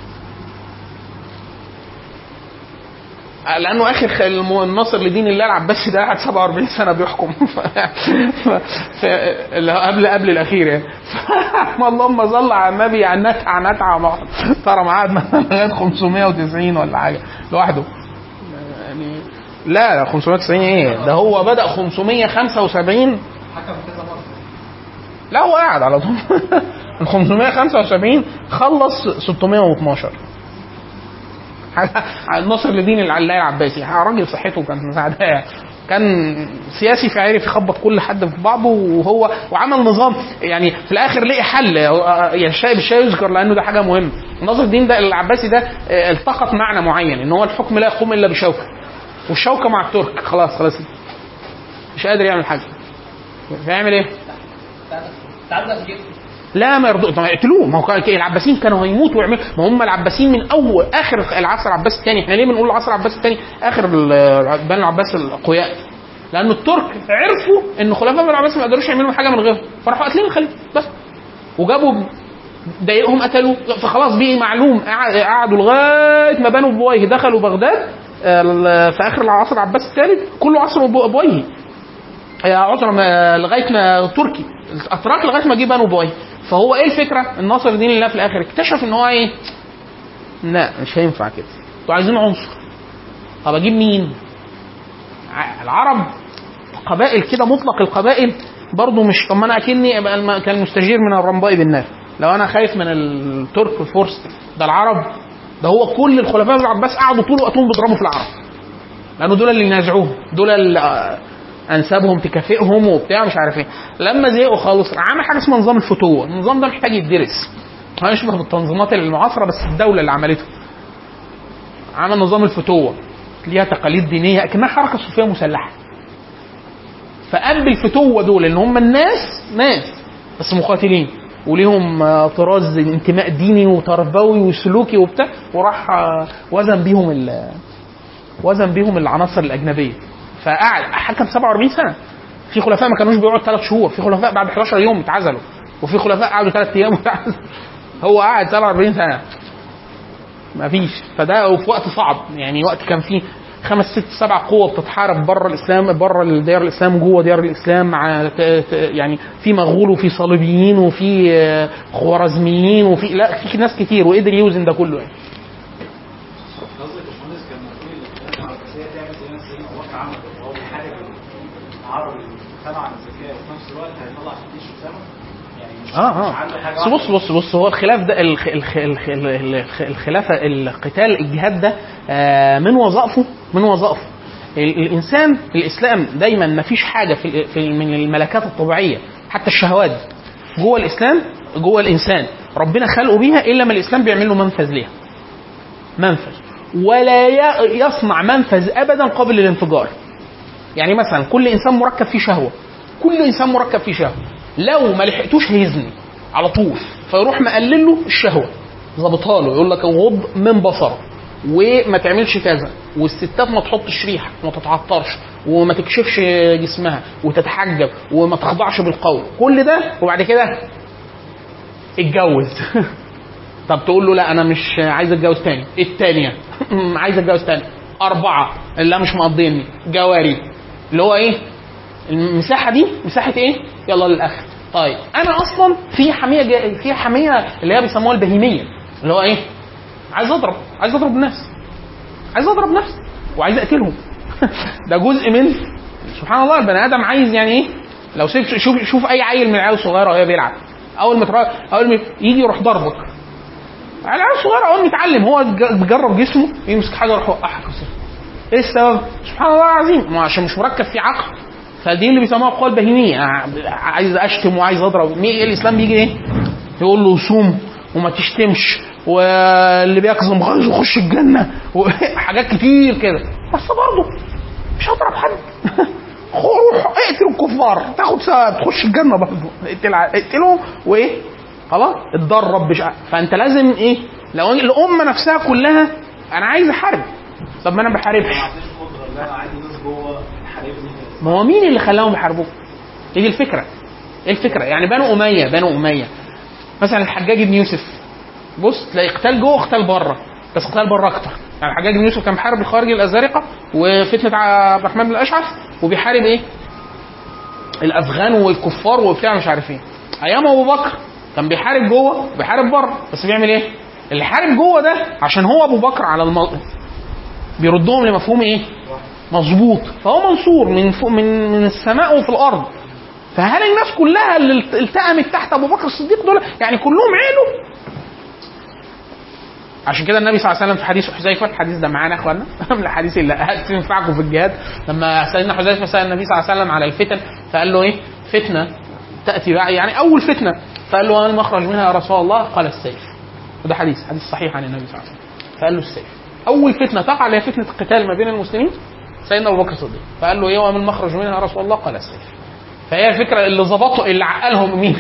لانه اخر خ- الم- الناصر لدين الله العباسي ده قعد 47 سنه بيحكم ف... ف... ف... اللي هو قبل قبل الاخير يعني ف... اللهم صل على النبي عن نتع نتع محترم قعد مثلا لغايه 590 ولا حاجه لوحده يعني لا لا 590 ايه ده هو بدا 575 لا هو قاعد على طول من 575 خلص 612 ناصر لدين العلاء العباسي راجل صحته كان سعداء كان سياسي فعرف يخبط كل حد في بعضه وهو وعمل نظام يعني في الاخر لقي حل يعني الشاي بالشاي يذكر لانه ده حاجه مهمه ناصر الدين ده العباسي ده آه، التقط معنى معين ان هو الحكم لا يقوم الا بشوكه والشوكه مع الترك خلاص خلاص مش قادر يعمل حاجه فيعمل ايه؟ تعدى في جسمي لا ما يرضوا طب يقتلوه ما هو كان- العباسيين كانوا هيموتوا ويعملوا ما هم العباسيين من اول اخر العصر العباسي الثاني احنا ليه بنقول العصر العباسي الثاني اخر ال- بني العباس الاقوياء لان الترك عرفوا ان خلفاء بني العباس ما يقدروش يعملوا حاجه من غيرهم فراحوا قاتلين الخليفه بس وجابوا ضايقهم قتلوا فخلاص بقي معلوم قعد- قعدوا لغايه ما بنوا بويه دخلوا بغداد آه، في اخر العصر العباسي الثالث كله عصر بو- بويه آه، عذرا ما- لغايه ما تركي الاتراك لغايه ما جه بنو بويه فهو ايه الفكره؟ الناصر الدين الله في الاخر اكتشف ان هو ايه؟ لا مش هينفع كده انتوا عايزين عنصر طب اجيب مين؟ ع- العرب قبائل كده مطلق القبائل برضه مش طب ما انا اكني أبقى الم- كان مستجير من الرمباء بالنار لو انا خايف من الترك والفرس ده العرب ده هو كل الخلفاء بن العباس قعدوا طول وقتهم بيضربوا في العرب لانه دول اللي ينازعوهم دول اللي آه، انسابهم تكافئهم وبتاع مش عارف ايه لما زهقوا خالص عمل حاجه اسمها نظام الفتوه النظام ده محتاج يدرس هو يشبه بالتنظيمات المعاصره بس الدوله اللي عملته عمل نظام الفتوه ليها تقاليد دينيه كانها حركه صوفيه مسلحه فقلب الفتوه دول ان هم الناس ناس بس مقاتلين وليهم آه، طراز انتماء ديني وتربوي وسلوكي وبتاع وراح آه، وزن بيهم ال- وزن بيهم العناصر الاجنبيه فقعد حكم 47 سنه في خلفاء ما كانوش بيقعد ثلاث شهور في خلفاء بعد 11 يوم اتعزلوا وفي خلفاء قعدوا ثلاث ايام واتعزلوا هو قعد 47 سنه ما فيش فده في وقت صعب يعني وقت كان فيه خمس ست سبع قوة بتتحارب بره الاسلام بره ديار الاسلام جوه ديار الاسلام مع ت- ت- يعني في مغول وفي صليبيين وفي آه، خوارزميين وفي لا في ناس كتير وقدر يوزن ده كله يعني قصدك يا باشمهندس كان المفروض البلاد العربية تعمل زي ما سيدنا ابو بكر عمل هو بيحارب العرب المجتمع عن الذكاء وفي نفس الوقت هيطلع في الجيش اسامه يعني مش اه مش عنده حاجه اه بس بص بص بص هو الخلاف ده الخ الخ الخ الخ الخلافه القتال الجهاد ده آه، من وظائفه من وظائفه ال- الانسان الاسلام دايما ما فيش حاجه في ال- في من الملكات الطبيعيه حتى الشهوات جوه الاسلام جوه الانسان ربنا خلقه بيها الا ما الاسلام بيعمل له منفذ ليها منفذ ولا ي- يصنع منفذ ابدا قبل الانفجار يعني مثلا كل انسان مركب فيه شهوه كل انسان مركب فيه شهوه لو ما لحقتوش هيزني على طول فيروح مقلل له الشهوه ظابطها له يقول لك غض من بصره وما تعملش كذا والستات ما تحطش ريحه وما تتعطرش وما تكشفش جسمها وتتحجب وما تخضعش بالقول كل ده وبعد كده اتجوز طب تقول له لا انا مش عايز اتجوز تاني التانية عايز اتجوز تاني أربعة لا مش مقضيني جواري اللي هو ايه المساحة دي مساحة ايه يلا للآخر طيب انا اصلا في حمية جا... في حمية اللي هي بيسموها البهيمية اللي هو ايه عايز اضرب عايز اضرب الناس عايز اضرب نفسي وعايز اقتلهم ده جزء من سبحان الله البني ادم عايز يعني ايه لو سيب شوف شوف اي عيل من العيال الصغيره وهي بيلعب اول ما ترا- اول ما يجي يروح ضربك العيال الصغيره اول ما يتعلم هو ج- بيجرب جسمه يمسك حاجه يروح يوقعها كسر ايه السبب؟ سبحان الله العظيم ما عشان مش مركب فيه عقل فدي اللي بيسموها القوى البهيميه ع- عايز اشتم وعايز اضرب مين إيه الاسلام بيجي ايه؟ يقول له صوم وما تشتمش واللي بيكظم غيظه يخش الجنه وحاجات كتير كده بس برضه مش هضرب حد روح اقتل الكفار تاخد ثواب تخش الجنه برضه اقتل اقتلهم وايه خلاص اتدرب بش... فانت لازم ايه لو الامه نفسها كلها انا عايز احارب طب ما انا ما بحاربش ما عنديش قدره ان انا عندي ناس جوه حاربني ما هو مين اللي خلاهم يحاربوك؟ هي دي الفكره. ايه الفكره؟ يعني بنو اميه بنو اميه مثلا الحجاج بن يوسف بص تلاقي قتال جوه وقتال بره بس قتال بره اكتر يعني الحجاج بن يوسف كان بيحارب الخوارج الازارقه وفتنه عبد الرحمن بن الاشعث وبيحارب ايه؟ الافغان والكفار وبتاع مش عارف ايه. ايام ابو بكر كان بيحارب جوه وبيحارب بره بس بيعمل ايه؟ اللي حارب جوه ده عشان هو ابو بكر على الم... بيردهم لمفهوم ايه؟ مظبوط فهو منصور من فوق من من السماء وفي الارض فهل الناس كلها اللي التأمت تحت ابو بكر الصديق دول يعني كلهم عيله عشان كده النبي صلى الله عليه وسلم في حديث حذيفه الحديث ده معانا يا اخوانا من الحديث اللي تنفعكم في الجهاد لما سيدنا حذيفه سال النبي صلى الله عليه وسلم على الفتن فقال له ايه فتنه تاتي بعد يعني اول فتنه فقال له ما المخرج منها يا رسول الله قال السيف وده حديث حديث صحيح عن النبي صلى الله عليه وسلم فقال له السيف اول فتنه تقع اللي هي فتنه القتال ما بين المسلمين سيدنا ابو بكر الصديق فقال له ايه وما المخرج منها يا رسول الله قال السيف فهي الفكره اللي ظبطوا اللي عقلهم مين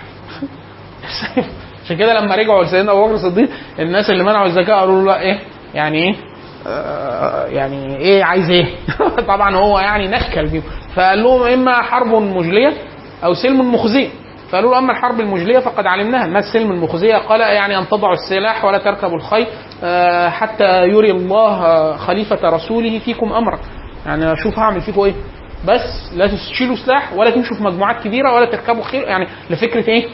السيف عشان كده لما رجعوا لسيدنا ابو بكر الصديق الناس اللي منعوا الزكاه قالوا له لا ايه يعني ايه آه، يعني ايه عايز ايه طبعا هو يعني نكل بيهم فقال لهم اما حرب مجليه او سلم مخزي فقالوا له اما الحرب المجليه فقد علمناها ما السلم المخزيه قال يعني ان تضعوا السلاح ولا تركبوا الخيل آه، حتى يري الله آه، خليفه رسوله فيكم امرا يعني اشوف هعمل فيكم ايه بس لا تشيلوا سلاح ولا تمشوا في مجموعات كبيره ولا تركبوا خيل يعني لفكره ايه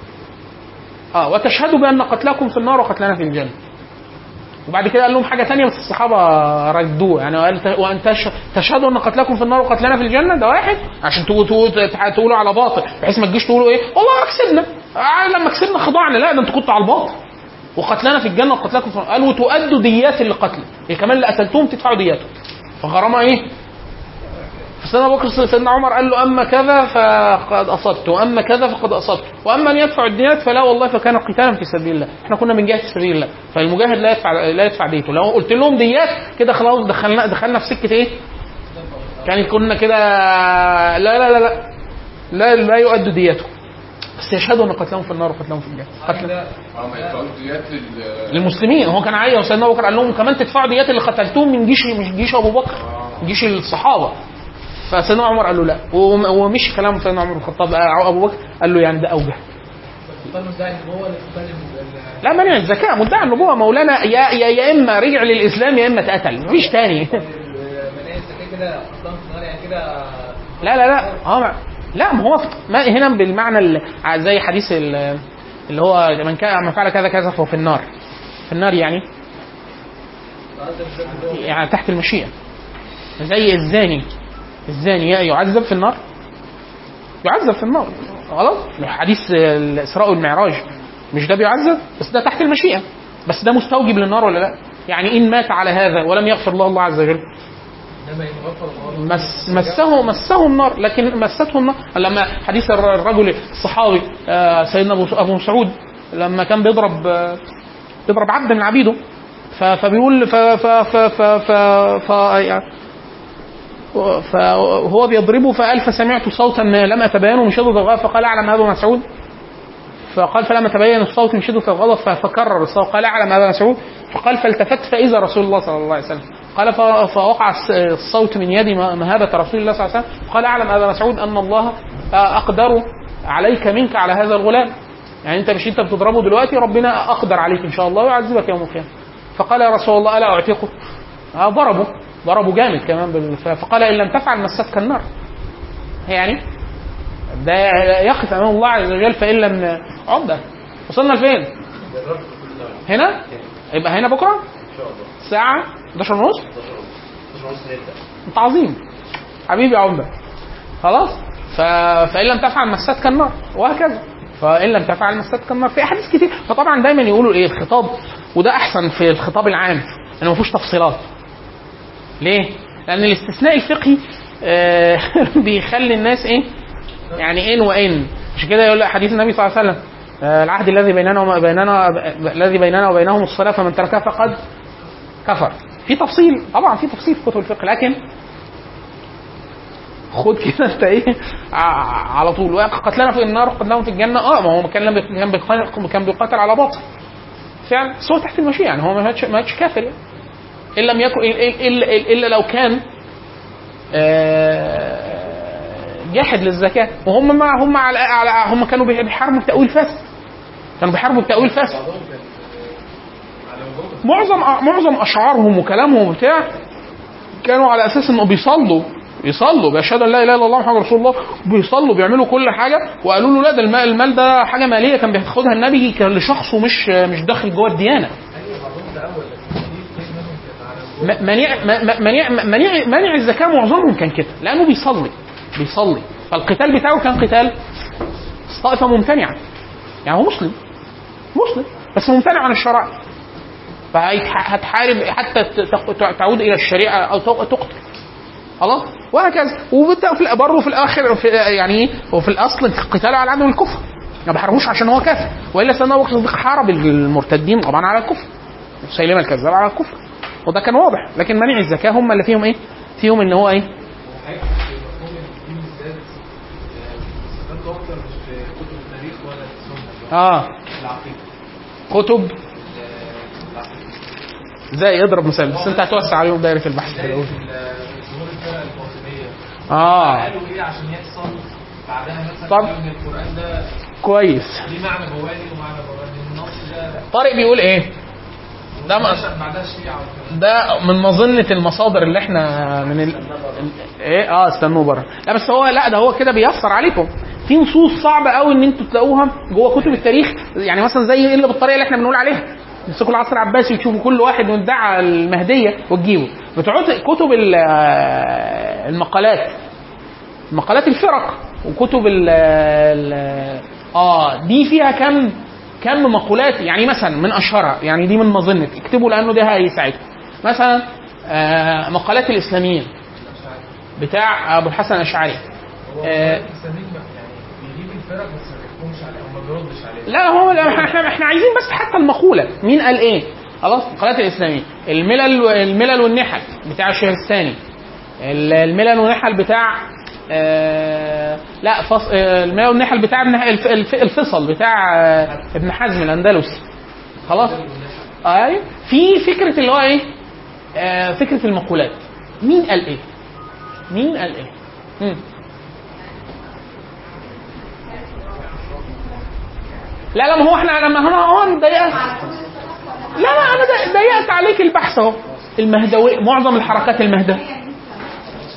اه وتشهدوا بان قتلاكم في النار وقتلنا في الجنه وبعد كده قال لهم حاجه ثانيه بس الصحابه ردوه يعني قال وان تش- تشهدوا ان قتلاكم في النار وقتلنا في الجنه ده واحد عشان تقولوا تقولوا, تقولوا على باطل بحيث ما تجيش تقولوا ايه والله كسبنا آه لما كسبنا خضعنا لا ده انتوا كنتوا على الباطل وقتلنا في الجنه وقتلاكم في النار قال وتؤدوا ديات اللي قتل يعني كمان اللي قتلتهم تدفعوا دياتهم فغرامه ايه فسيدنا ابو بكر سيدنا عمر قال له اما كذا فقد اصبت واما كذا فقد اصبت واما ان يدفع الديات فلا والله فكان قتالا في سبيل الله احنا كنا بنجاهد في سبيل الله فالمجاهد لا يدفع لا يدفع ديته لو قلت لهم ديات كده خلاص دخلنا دخلنا في سكه ايه كان كنا كده لا لا لا لا لا لا يؤدوا دياتهم بس يشهدوا ان قتلهم في النار وقتلهم في الجنه قتل اه ما يدفعوش ديات لل للمسلمين هو كان عايز وسيدنا ابو بكر قال لهم كمان تدفعوا ديات اللي قتلتوهم من جيش مش جيش ابو بكر جيش الصحابه فسيدنا عمر قال له لا وم- ومشي كلام سيدنا عمر بن الخطاب آه، ابو بكر قال له يعني ده اوجه السلطان مدعي النبوة للسلطان لا مانع الزكاه مدعي النبوه مولانا يا يا يا اما رجع للاسلام يا اما اتقتل مفيش تاني كده اصلا في النار يعني كده لا لا لا اه ما- لا ما هو ما هنا بالمعنى ال- زي حديث ال- اللي هو من كان من فعل كذا كذا فهو في النار في النار يعني يعني تحت المشيئة زي الزاني الزاني يعذب في النار يعذب في النار خلاص حديث الإسراء والمعراج مش ده بيعذب بس ده تحت المشيئة بس ده مستوجب للنار ولا لا يعني إن مات على هذا ولم يغفر الله الله عز وجل انما يغفر الله مس مسه مسه النار لكن مسته النار لما حديث الر- الرجل الصحابي آه، سيدنا ابو ابو مسعود لما كان بيضرب آه، بيضرب عبد من عبيده ف- فبيقول ف ف ف ف ف ف يعني فهو بيضربه فقال فسمعت صوتا لم اتبينه من شده الغضب فقال اعلم ابو مسعود فقال فلما تبين الصوت من شده الغضب ف- فكرر الصوت قال اعلم ابا مسعود فقال فالتفت فاذا رسول الله صلى الله عليه وسلم قال ف- فوقع الس- الصوت من يدي م- مهابه رسول الله صلى الله عليه وسلم قال اعلم ابا مسعود ان الله اقدر عليك منك على هذا الغلام يعني انت مش انت بتضربه دلوقتي ربنا اقدر عليك ان شاء الله ويعذبك يوم القيامه فقال يا رسول الله الا اعتقه آه ضربه ضربه جامد كمان بال- ف- فقال ان لم تفعل مستك النار يعني ده يقف امام الله عز وجل فان لم عقده وصلنا لفين؟ هنا؟ يبقى هنا بكره؟ الساعة 11 ونص؟ انت عظيم حبيبي يا عمده خلاص؟ ف... فان لم تفعل مستك النار وهكذا فان لم تفعل مستك النار في احاديث كتير فطبعا دايما يقولوا ايه الخطاب وده احسن في الخطاب العام انه ما فيهوش تفصيلات ليه؟ لان الاستثناء الفقهي آه، بيخلي الناس ايه؟ يعني ان وان مش كده يقول لك حديث النبي صلى الله عليه وسلم آه، العهد الذي بيننا وما بيننا الذي بيننا وبينهم الصلاه فمن تركها فقد كفر في تفصيل طبعا في تفصيل في كتب الفقه لكن خد كده انت ايه ع- على طول قتلنا في النار قتلناهم في الجنه اه ما هو كان لم يك- كان بيقاتل- كان بيقاتل على باطل فعلا بس هو تحت المشيئه يعني هو ما ماتش ما ماتش كافر يعني ان لم يكن إلا- الا الا لو كان آه، جاحد للزكاه وهم ما هم على على هم كانوا بيحاربوا بتاويل فاسد كانوا بيحاربوا بتاويل فاسد معظم معظم اشعارهم وكلامهم وبتاع كانوا على اساس انه بيصلوا بيصلوا بيشهدوا ان لا اله الا الله محمد رسول الله وبيصلوا بيعملوا كل حاجه وقالوا له لا ده المال, المال ده حاجه ماليه كان بياخدها النبي كان لشخصه مش مش داخل جوه الديانه م- منيع م- منيع منيع منيع الزكاه معظمهم كان كده لانه بيصلي بيصلي فالقتال بتاعه كان قتال طائفه ممتنعه يعني هو مسلم مسلم بس ممتنع عن الشرائع فهتحارب حتى ت- ت- تعود الى الشريعه او ت- تقتل خلاص وهكذا وبت- في برضه في الاخر في يعني ايه هو في الاصل القتال على عدم الكفر ما بحاربوش عشان هو كافر والا سيدنا ابو بكر الصديق حارب المرتدين طبعا على الكفر مسيلمه الكذاب على الكفر وده كان واضح لكن منع الزكاه هم اللي فيهم ايه؟ فيهم ان هو ايه؟ اه كتب زي اضرب مثال بس انت هتوسع عليهم دايره البحث في الاول ظهور الفرق الباطنيه اه قالوا ايه عشان يحصل بعدها مثلا طب. قالوا ان القران ده كويس ليه معنى بوالي ومعنى بوالي النص ده طارق بيقول ايه؟ ده ما بعدها الشيعه والكلام ده من مظنة المصادر اللي احنا من ال... ال- ايه اه استنوا بره لا بس هو لا ده هو كده بيأثر عليكم في نصوص صعبة قوي ان انتوا تلاقوها جوه كتب التاريخ يعني مثلا زي الا بالطريقة اللي احنا بنقول عليها تمسكوا العصر العباسي وتشوفوا كل واحد مدعى المهدية وتجيبه بتوع كتب ال- المقالات مقالات الفرق وكتب ال ال- اه دي فيها كم كم مقولات يعني مثلا من اشهرها يعني دي من مظنه اكتبوا لانه ده هيساعدكم مثلا آه مقالات الاسلاميين بتاع ابو الحسن الاشعري آه الاسلاميين يعني بيجيب الفرق بس ما بيحكمش عليها او ما بيردش عليها لا هو لا احنا احنا عايزين بس حتى المقوله مين قال ايه خلاص مقالات الاسلاميه الملل الملل والنحل بتاع الشهرستاني الملل والنحل بتاع آه لا فص... آه الملل والنحل بتاع ابن الف... الف... الفصل بتاع آه ابن حزم الاندلسي خلاص اي في فكره اللي هو ايه آه فكره المقولات مين قال ايه مين قال ايه مم. لا لا ما هو احنا لما هنا هو انا ضيقت لا لا انا ضيقت عليك البحث اهو المهدوي معظم الحركات المهدوية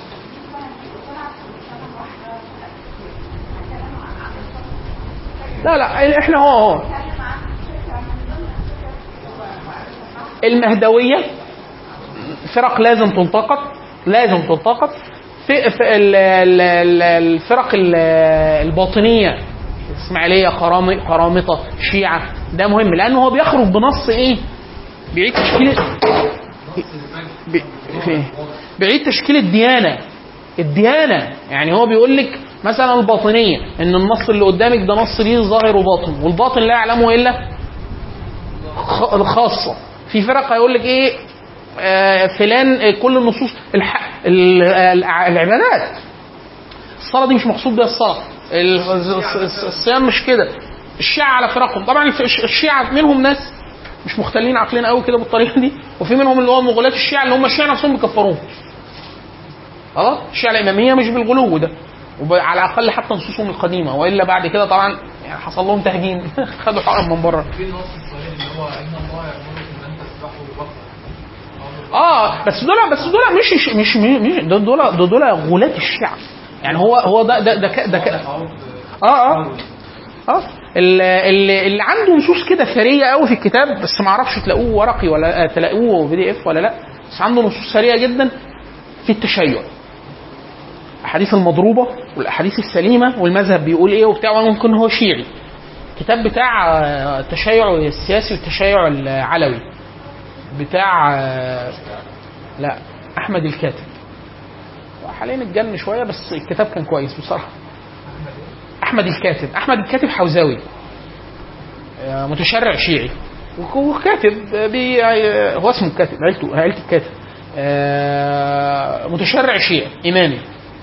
لا لا احنا هو هو المهدويه فرق لازم تنتقد لازم تنتقد في, في ال- ال- ال- الفرق ال- الباطنيه اسماعيليه قرامي قرامطه شيعه ده مهم لانه هو بيخرج بنص ايه؟ بيعيد تشكيل بي- في- بيعيد تشكيل الديانه الديانه يعني هو بيقول لك مثلا الباطنيه ان النص اللي قدامك ده نص ليه ظاهر وباطن والباطن لا يعلمه الا خ- الخاصه في فرق هيقول لك ايه آه فلان آه، كل النصوص الح... ال- الع- العبادات الصلاه دي مش مقصود بيها الصلاه ال- الص- الص- الصيام مش كده الشيعة على فرقهم طبعا الف- الش- الشيعة منهم ناس مش مختلين عقليا قوي كده بالطريقه دي وفي منهم اللي هو مغلاة الشيعة اللي هم الشيعة نفسهم بيكفروهم خلاص الشيعة الإمامية مش بالغلو ده وعلى الأقل حتى نصوصهم القديمة وإلا بعد كده طبعا يعني حصل لهم تهجين خدوا حقهم من بره في النص الصحيح اللي هو ان الله يامركم ان تسبحوا بقره اه بس دول بس دول مش مش مش دول دول دول, دول غلاة الشيعة يعني هو هو ده ده ده, ك- ده ك- اه اه اه اللي, اللي اللي عنده نصوص كده ثريه قوي في الكتاب بس ما اعرفش تلاقوه ورقي ولا آه، تلاقوه بي دي اف ولا لا بس عنده نصوص ثريه جدا في التشيع الاحاديث المضروبه والاحاديث السليمه والمذهب بيقول ايه وبتاع ممكن هو شيعي كتاب بتاع آه، التشيع السياسي والتشيع العلوي بتاع آه، لا احمد الكاتب حاليا اتجن شويه بس الكتاب كان كويس بصراحه احمد الكاتب احمد الكاتب حوزاوي آه، متشرع شيعي وكاتب بي آه، هو اسمه الكاتب عيلته عيلة الكاتب آه، متشرع شيعي إمامي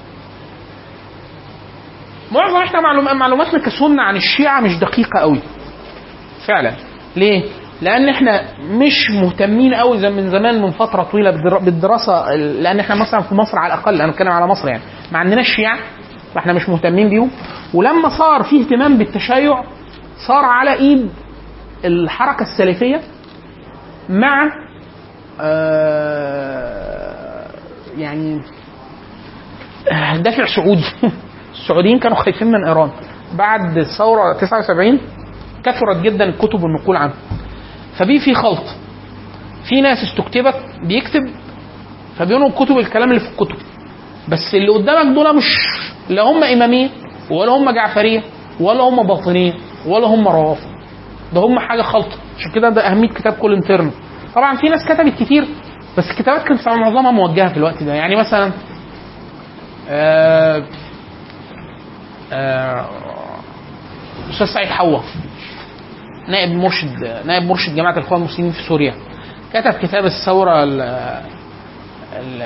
معظم احنا معلوم- معلوماتنا كسنة عن الشيعة مش دقيقة قوي فعلا ليه؟ لأن احنا مش مهتمين قوي زي من زمان من فترة طويلة بالدرا- بالدراسة لأن احنا مثلا في مصر على الأقل أنا بتكلم على مصر يعني ما عندناش شيعة فاحنا مش مهتمين بيهم ولما صار في اهتمام بالتشيع صار على ايد الحركة السلفية مع آه يعني آه، دافع سعودي السعوديين كانوا خايفين من ايران بعد الثوره 79 كثرت جدا الكتب والنقول عنه فبي في خلط في ناس استكتبت بيكتب فبينهم كتب الكلام اللي في الكتب بس اللي قدامك دول مش لا هم اماميه ولا هم جعفريه ولا هم باطنيه ولا هم روافض ده هم حاجه خلطه عشان كده ده اهميه كتاب كل انترن طبعا في ناس كتبت كتير بس الكتابات كانت معظمها موجهه في الوقت ده يعني مثلا آه آه استاذ سعيد حوا نائب مرشد نائب مرشد جماعه الاخوان المسلمين في سوريا كتب كتاب الثوره ال ال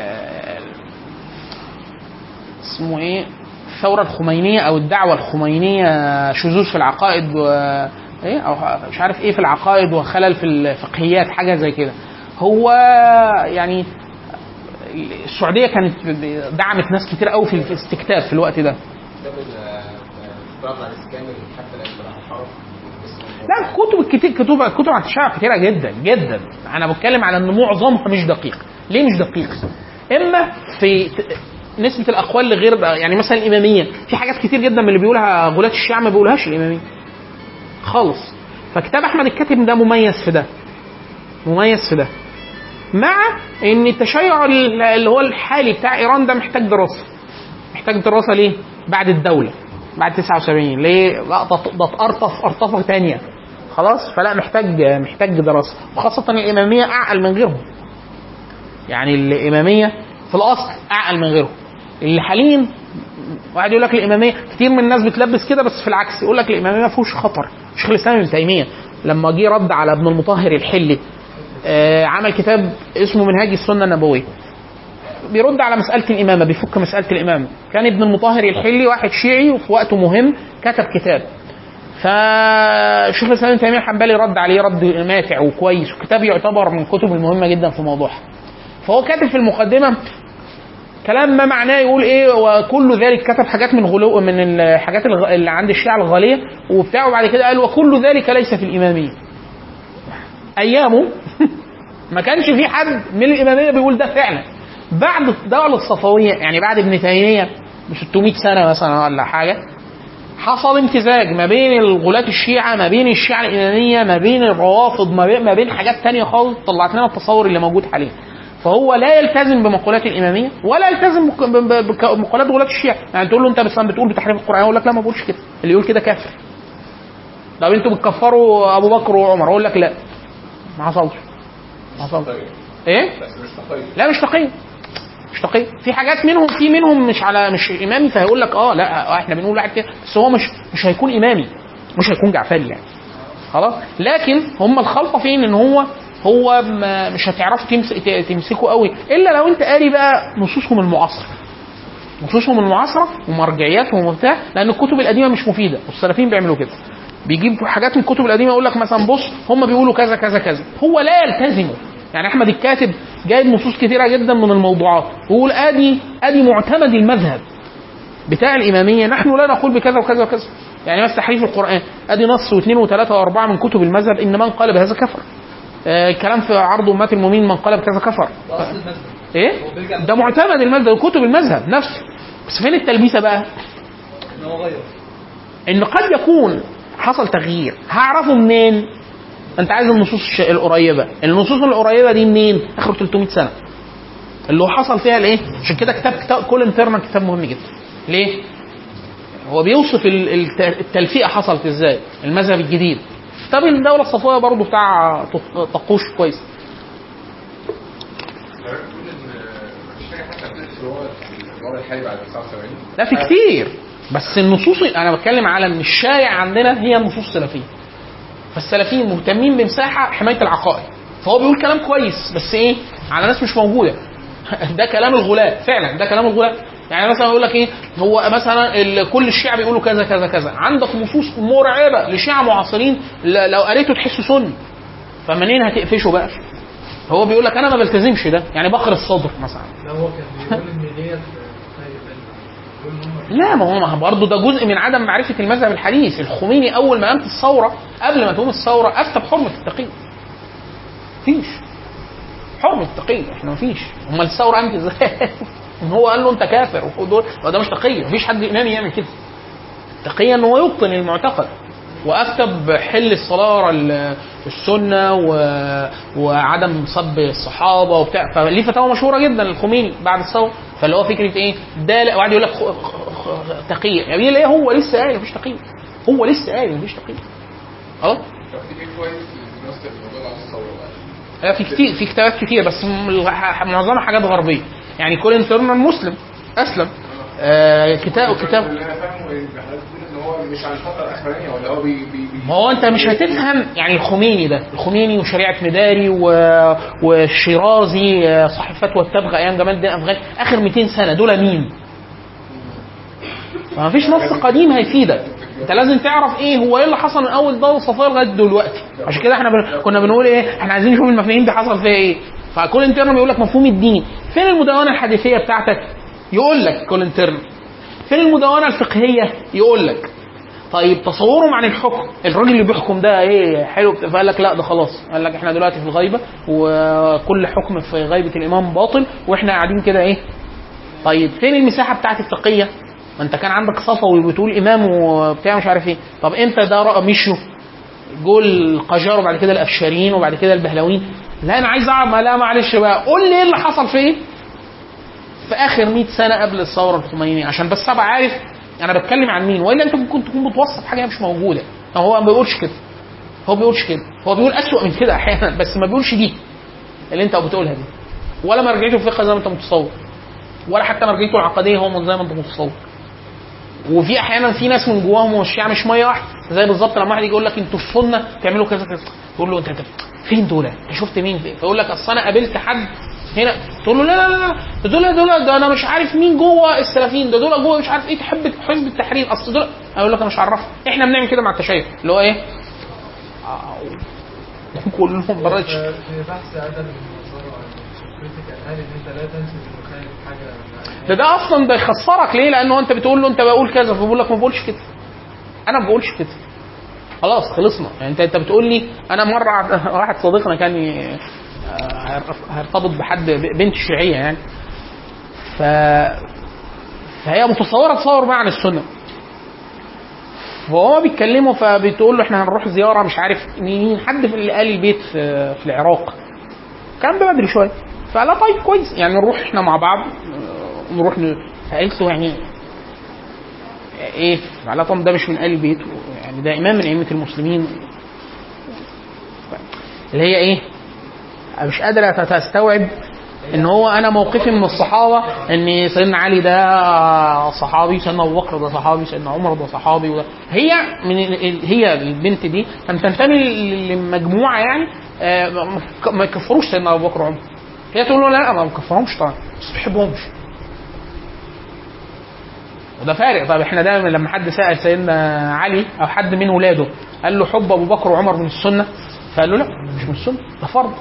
اسمه ايه الثوره الخمينيه او الدعوه الخمينيه شذوذ في العقائد و ايه او مش عارف ايه في العقائد وخلل في الفقهيات حاجه زي كده هو يعني السعوديه كانت دعمت ناس كتير قوي في الاستكتاب في الوقت ده كتاب الإصرار على الإسكان حتى لا يصبح الحرب لا كتب كتير كتب كتب عن التشيع كتيره جدا جدا انا بتكلم على ان معظمها مش دقيق ليه مش دقيق اما في ت- نسبه الاقوال لغير يعني مثلا الاماميه في حاجات كتير جدا من اللي بيقولها غلاة الشيعة ما بيقولهاش الاماميه خالص فكتاب احمد الكاتب ده مميز في ده مميز في ده مع ان التشيع ال- اللي هو الحالي بتاع ايران ده محتاج دراسه محتاج دراسه ليه بعد الدوله بعد 79 ليه لا ده ده اتقرطف ارطفه ثانيه خلاص فلا محتاج محتاج دراسه وخاصه الاماميه اعقل من غيرهم يعني الاماميه في الاصل اعقل من غيرهم اللي حاليا واحد يقول لك الاماميه كتير من الناس بتلبس كده بس في العكس يقول لك الاماميه ما فيهوش خطر شيخ الاسلام ابن تيميه لما جه رد على ابن المطهر الحلي آه عمل كتاب اسمه منهاج السنه النبويه بيرد على مساله الامامه بيفك مساله الامامه كان ابن المطهر الحلي واحد شيعي وفي وقته مهم كتب كتاب فشيخ الاسلام ابن تيميه الحنبلي رد عليه رد ماتع وكويس وكتاب يعتبر من الكتب المهمه جدا في موضوعها فهو كاتب في المقدمه كلام ما معناه يقول ايه وكل ذلك كتب حاجات من غلو من الحاجات الغ- اللي عند الشيعة الغالية وبتاع وبعد كده قال وكل ذلك ليس في الإمامية أيامه ما كانش في حد من الإمامية بيقول ده فعلا بعد الدولة الصفوية يعني بعد ابن تيمية ب 600 سنة مثلا ولا حاجة حصل امتزاج ما بين الغلاة الشيعة ما بين الشيعة الإمامية ما بين الروافض ما بين, ما بين حاجات تانية خالص طلعت لنا التصور اللي موجود حاليا فهو لا يلتزم بمقولات الإمامية ولا يلتزم بك- ب- ب- بمقولات غلاة الشيعة يعني تقول له أنت بس بتقول بتحريف القرآن يقول لك لا ما بقولش كده اللي يقول كده كافر طب انتوا بتكفروا ابو بكر وعمر اقول لك لا ما حصلش ما حصلش ايه بس مش تقييم لا مش تقي مش تقي في حاجات منهم في منهم مش على مش امامي فهيقول لك اه لا آه احنا بنقول واحد كده بس هو مش مش هيكون امامي مش هيكون جعفري يعني خلاص لكن هم الخلطه فين ان هو هو ما مش هتعرفوا تمس... ت- تمسكوا قوي الا لو انت قاري بقى نصوصهم المعاصره نصوصهم المعاصره ومرجعياتهم وبتاع لان الكتب القديمه مش مفيده والسلفيين بيعملوا كده بيجيب حاجات من الكتب القديمه يقول لك مثلا بص هم بيقولوا كذا كذا كذا هو لا يلتزموا يعني احمد الكاتب جايب نصوص كثيره جدا من الموضوعات ويقول ادي ادي معتمد المذهب بتاع الاماميه نحن لا نقول بكذا وكذا وكذا يعني مثلا تحريف القران ادي نص واثنين وثلاثه واربعه من كتب المذهب ان من قال بهذا كفر آه كلام في عرض امات المؤمنين من قال بكذا كفر اصل المذهب ايه ده معتمد المذهب كتب المذهب نفسه بس فين التلبيسه بقى ان هو غير ان قد يكون حصل تغيير هعرفه منين انت عايز النصوص الش- القريبه النصوص القريبه دي منين اخر 300 سنه اللي هو حصل فيها الايه عشان كده كتاب كتاب كل انترنال كتاب مهم جدا ليه هو بيوصف ال- الت- التلفيقه حصلت ازاي المذهب الجديد كتاب الدوله الصفويه برضه بتاع ط- طقوش كويس حضرتك بتقول ان مفيش حاجه حتى بتدرس اللي هو الوضع الحالي بعد 79 لا في كتير بس النصوص انا بتكلم على ان الشائع عندنا هي النصوص السلفيه فالسلفيين مهتمين بمساحه حمايه العقائد فهو بيقول كلام كويس بس ايه على ناس مش موجوده ده كلام الغلاة فعلا ده كلام الغلاة يعني مثلا يقول لك ايه هو مثلا ال- كل الشيعة بيقولوا كذا كذا كذا عندك نصوص مرعبه لشيعة معاصرين ل- لو قريته تحسه سني فمنين هتقفشه بقى هو بيقول لك انا ما بلتزمش ده يعني بقر الصدر مثلا ده هو كان بيقول ان ديت خير بيقول ان هم لا ما هو ما هو برضه ده جزء من عدم معرفه المذهب الحديث الخميني اول ما قامت الثوره قبل ما تقوم الثوره افتى بحرمه التقيه مفيش حرمه التقيه احنا مفيش امال الثوره قامت ازاي ان هو قال له انت كافر ودول ده مش تقيه مفيش حد امامي يعمل كده التقيه ان هو يبطن المعتقد وافتى بحل الصلاه ورا ال- السنه و... وعدم سب الصحابه وبتاع فليه فتاوى مشهوره جدا الخميني بعد الثوره فاللي هو فكره ايه ده لا- وقعد يقول لك خ- خ- خ- تقيه يعني ليه هو لسه قايل مفيش تقيه هو لسه قايل مفيش تقيه اه تفكير كويس للماستر الموضوع ده على الثوره بقى لا، في كتير في كتابات كتير بس م- الغ- معظمها حاجات غربيه يعني كولين تيرنر مسلم اسلم آه كتاب كتاب اللي انا فاهمه ان حضرتك بتقول ان هو مش على الفتره الاخرانيه ولا هو بي بي بي ما هو انت مش هتفهم يعني الخميني ده الخميني وشريعه مداري و... والشيرازي آه، صاحب فتوى التبغ ايام جمال الدين افغاني اخر 200 سنه دول مين؟ فما فيش نص قديم هيفيدك انت لازم تعرف ايه هو ايه اللي حصل من اول الدوله الصفويه لغايه دلوقتي عشان كده احنا بن... كنا بنقول ايه احنا عايزين نشوف المفاهيم دي حصل فيها ايه فكل انترنال بيقول لك مفهوم الدين فين المدونه الحديثيه بتاعتك يقول لك كل انترنال فين المدونه الفقهيه يقول لك طيب تصورهم عن الحكم الراجل اللي بيحكم ده ايه حلو فقال لك لا ده خلاص قال لك احنا دلوقتي في الغيبه وكل حكم في غيبه الامام باطل واحنا قاعدين كده ايه طيب فين المساحه بتاعت التقيه ما انت كان عندك صفوي بتقول امام وبتاع مش عارف ايه طب امتى ده رأى مشوا جول القجار وبعد كده الافشاريين وبعد كده البهلويين لا انا عايز اعرف ما لا معلش بقى قول لي ايه اللي حصل فين في اخر 100 سنه قبل الثوره الخمينيه عشان بس ابقى عارف انا بتكلم عن مين والا انت ممكن تكون بتوصف حاجه مش موجوده هو ما بيقولش كده هو ما بيقولش كده هو بيقول اسوأ من كده احيانا بس ما بيقولش دي اللي انت بتقولها دي ولا مرجعيته الفقه زي ما انت متصور ولا حتى مرجعيته العقديه هو زي ما انت متصور وفي احيانا في ناس من جواهم والشيعة مش ميه واحده زي بالظبط لما واحد يجي يقول لك انتوا في السنه تعملوا كذا كذا تقول له انت انت فين دول؟ انت شفت مين فين؟ فيقول لك اصل انا قابلت حد هنا تقول له لا لا لا ده دول دول ده انا مش عارف مين جوه السلفيين ده دول جوه مش عارف ايه تحب حزب التحرير اصل دول اقول لك انا مش عارف احنا بنعمل كده مع التشيع اللي هو ايه؟ آه، كلهم بره الش- في بحث ادب المناظره كريتيكال قال ان انت لا تنسب المخالف حاجه ده ده اصلا ده يخسرك ليه؟ لانه انت بتقول له انت بقول كذا فبيقول لك ما بقولش كده. انا ما بقولش كده. خلاص خلصنا يعني انت انت بتقول لي انا مره واحد صديقنا كان ي- آه، هيرتبط بحد بنت شيعيه يعني ف فهي متصوره تصور بقى عن السنه فهو بيتكلموا فبتقول له احنا هنروح زياره مش عارف مين حد في اللي قال البيت في, في العراق كان بدري شويه فلا طيب كويس يعني نروح احنا مع بعض آه، نروح ن... فقلت له يعني ايه فقال طب ده مش من ال البيت يعني ده امام من ائمه المسلمين اللي هي ايه أنا مش قادر تستوعب ان هو انا موقفي من الصحابه ان سيدنا علي ده صحابي سيدنا ابو بكر ده صحابي سيدنا عمر ده صحابي وده هي من ال- هي البنت دي كانت تنتمي لمجموعه يعني آه، ما- ما يكفروش سيدنا ابو بكر وعمر هي تقول له لا ما بكفرهمش طبعا بس ما بحبهمش وده فارق طب احنا دايما لما حد سال سيدنا علي او حد من ولاده قال له حب ابو بكر وعمر من السنه فقال له لا مش من السنه ده فرض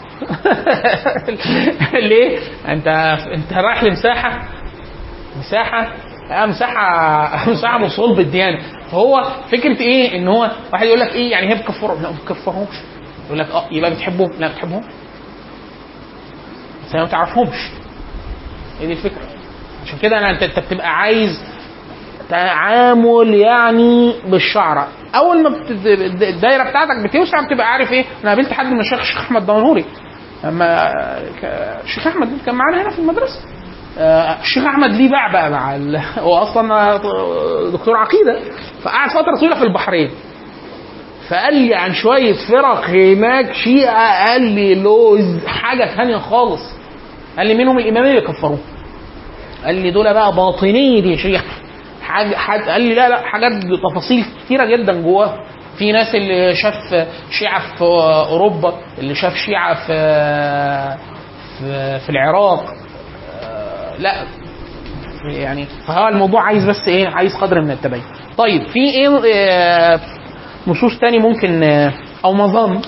ليه؟ انت انت رايح لمساحه مساحه اه مساحه مساحه من صلب الديانه فهو فكره ايه ان هو واحد يقول لك ايه يعني هي بتكفرهم لا ما بتكفرهمش يقول لك اه يبقى بتحبهم لا ما بتحبهم بس هي ما تعرفهمش هي دي الفكره عشان كده انا انت انت بتبقى عايز تعامل يعني بالشعره اول ما بت... الدايره بتاعتك بتوسع بتبقى عارف ايه انا قابلت حد من الشيخ الشيخ احمد دمنهوري لما ك- الشيخ احمد كان معانا هنا في المدرسه آه، الشيخ احمد ليه باع بقى مع ال... هو اصلا دكتور عقيده فقعد فتره طويله في البحرين فقال لي عن شويه فرق هناك شيعه قال لي لوز حاجه ثانيه خالص قال لي منهم الاماميه يكفروه قال لي دول بقى باطنيه دي شيخ حاجه حاجة قال لي لا لا حاجات تفاصيل كتيره جدا جواه في ناس اللي شاف شيعة في أوروبا اللي شاف شيعة في في, في العراق آه، لا يعني فهو الموضوع عايز بس ايه عايز قدر من التبين طيب في ايه آه، نصوص تاني ممكن آه، او مظان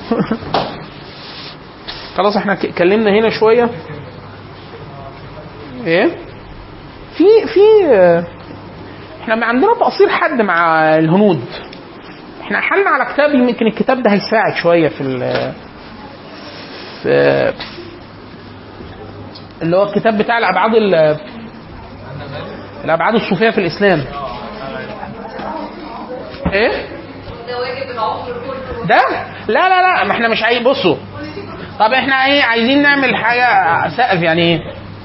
خلاص احنا ك- اتكلمنا هنا شويه ايه في في آه، احنا ما عندنا تقصير حد مع الهنود احنا حلنا على كتاب يمكن الكتاب ده هيساعد شويه في ال في اللي هو الكتاب بتاع الابعاد ال- الابعاد الصوفيه في الاسلام ايه ده واجب العمر كله ده لا لا لا ما احنا مش عايز بصوا طب احنا ايه عايزين نعمل حاجه سقف يعني ايه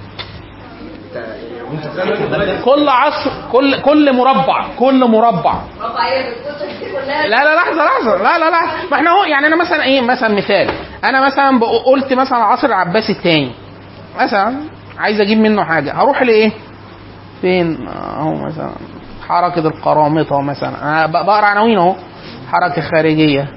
كل عصر كل كل مربع كل مربع رفع ايه الكتب دي كلها لا لا لحظه لحظه لا لا لا ما احنا هو يعني انا مثلا ايه مثلا مثال انا مثلا بق- قلت مثلا العصر العباسي الثاني مثلا عايز اجيب منه حاجه هروح لايه؟ فين اهو مثلا حركه القرامطه مثلا انا ب- بقرا عناوين اهو حركه خارجيه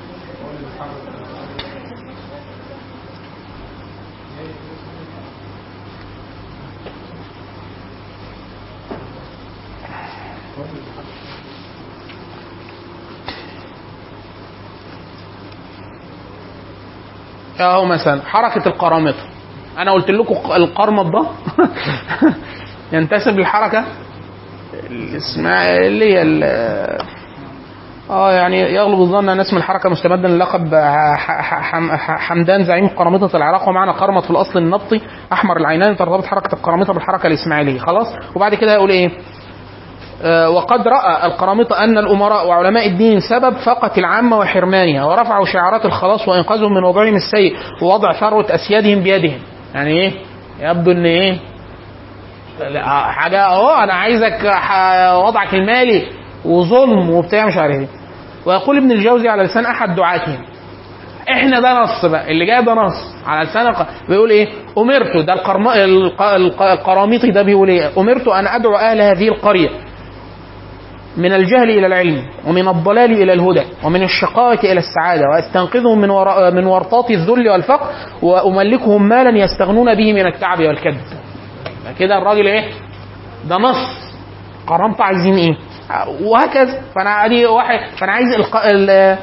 اهو مثلا حركه القرامطه انا قلت لكم القرمط ده ينتسب للحركه الاسماعيليه ال- اه يعني يغلب الظن ان اسم الحركه مستمدا من لقب ح- ح- حم- ح- حمدان زعيم قرامطه العراق ومعنى قرمط في الاصل النبطي احمر العينين ترتبط حركه القرامطه بالحركه الاسماعيليه خلاص وبعد كده يقول ايه آه، وقد راى القرامطه ان الامراء وعلماء الدين سبب فاقه العامه وحرمانها ورفعوا شعارات الخلاص وانقاذهم من وضعهم السيء ووضع ثروه اسيادهم بيدهم يعني ايه يبدو ان ايه لا، حاجه اهو انا عايزك ح- وضعك المالي وظلم وبتاع مش عارف ايه ويقول ابن الجوزي على لسان احد دعاتهم احنا ده نص بقى اللي جاي ده نص على لسان الق... بيقول ايه امرت ده القرم... الق... الق... القراميطي ده بيقول ايه امرت ان ادعو اهل هذه القريه من الجهل الى العلم ومن الضلال الى الهدى ومن الشقاوه الى السعاده واستنقذهم من ور... من ورطات الذل والفقر واملكهم مالا يستغنون به من التعب والكد كده الراجل ايه ده نص قرامطة عايزين ايه وهكذا فانا ادي واحد فانا عايز الق... ال... ده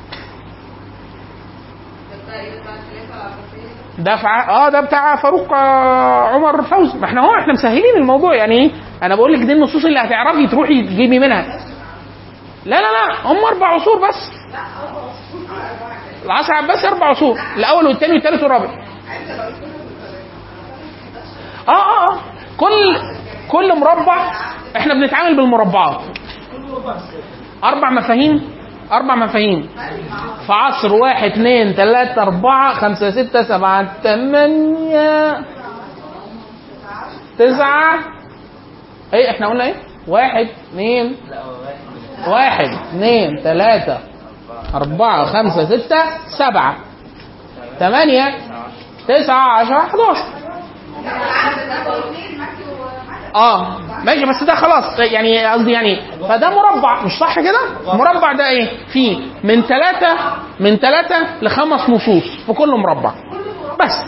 تقريبا بتاع الخلافه العباسيه ده فع... اه ده بتاع فاروق آه، عمر فوزي ما احنا هو احنا مسهلين الموضوع يعني ايه انا بقول لك دي النصوص اللي هتعرفي تروحي تجيبي منها لا لا لا هم اربع عصور بس العصر العباسي اربع عصور الاول والثاني والثالث والرابع اه اه اه كل كل مربع احنا بنتعامل بالمربعات اربع مفاهيم اربع مفاهيم في عصر واحد اثنين ثلاثة أربعة خمسة ستة سبعة ثمانية تسعة ايه احنا قلنا ايه؟ واحد اثنين واحد اثنين ثلاثة أربعة خمسة ستة سبعة ثمانية تسعة عشرة 11 اه ماشي بس ده خلاص يعني قصدي يعني فده مربع مش صح كده؟ مربع ده ايه؟ فيه من ثلاثة من ثلاثة لخمس نصوص في كل مربع بس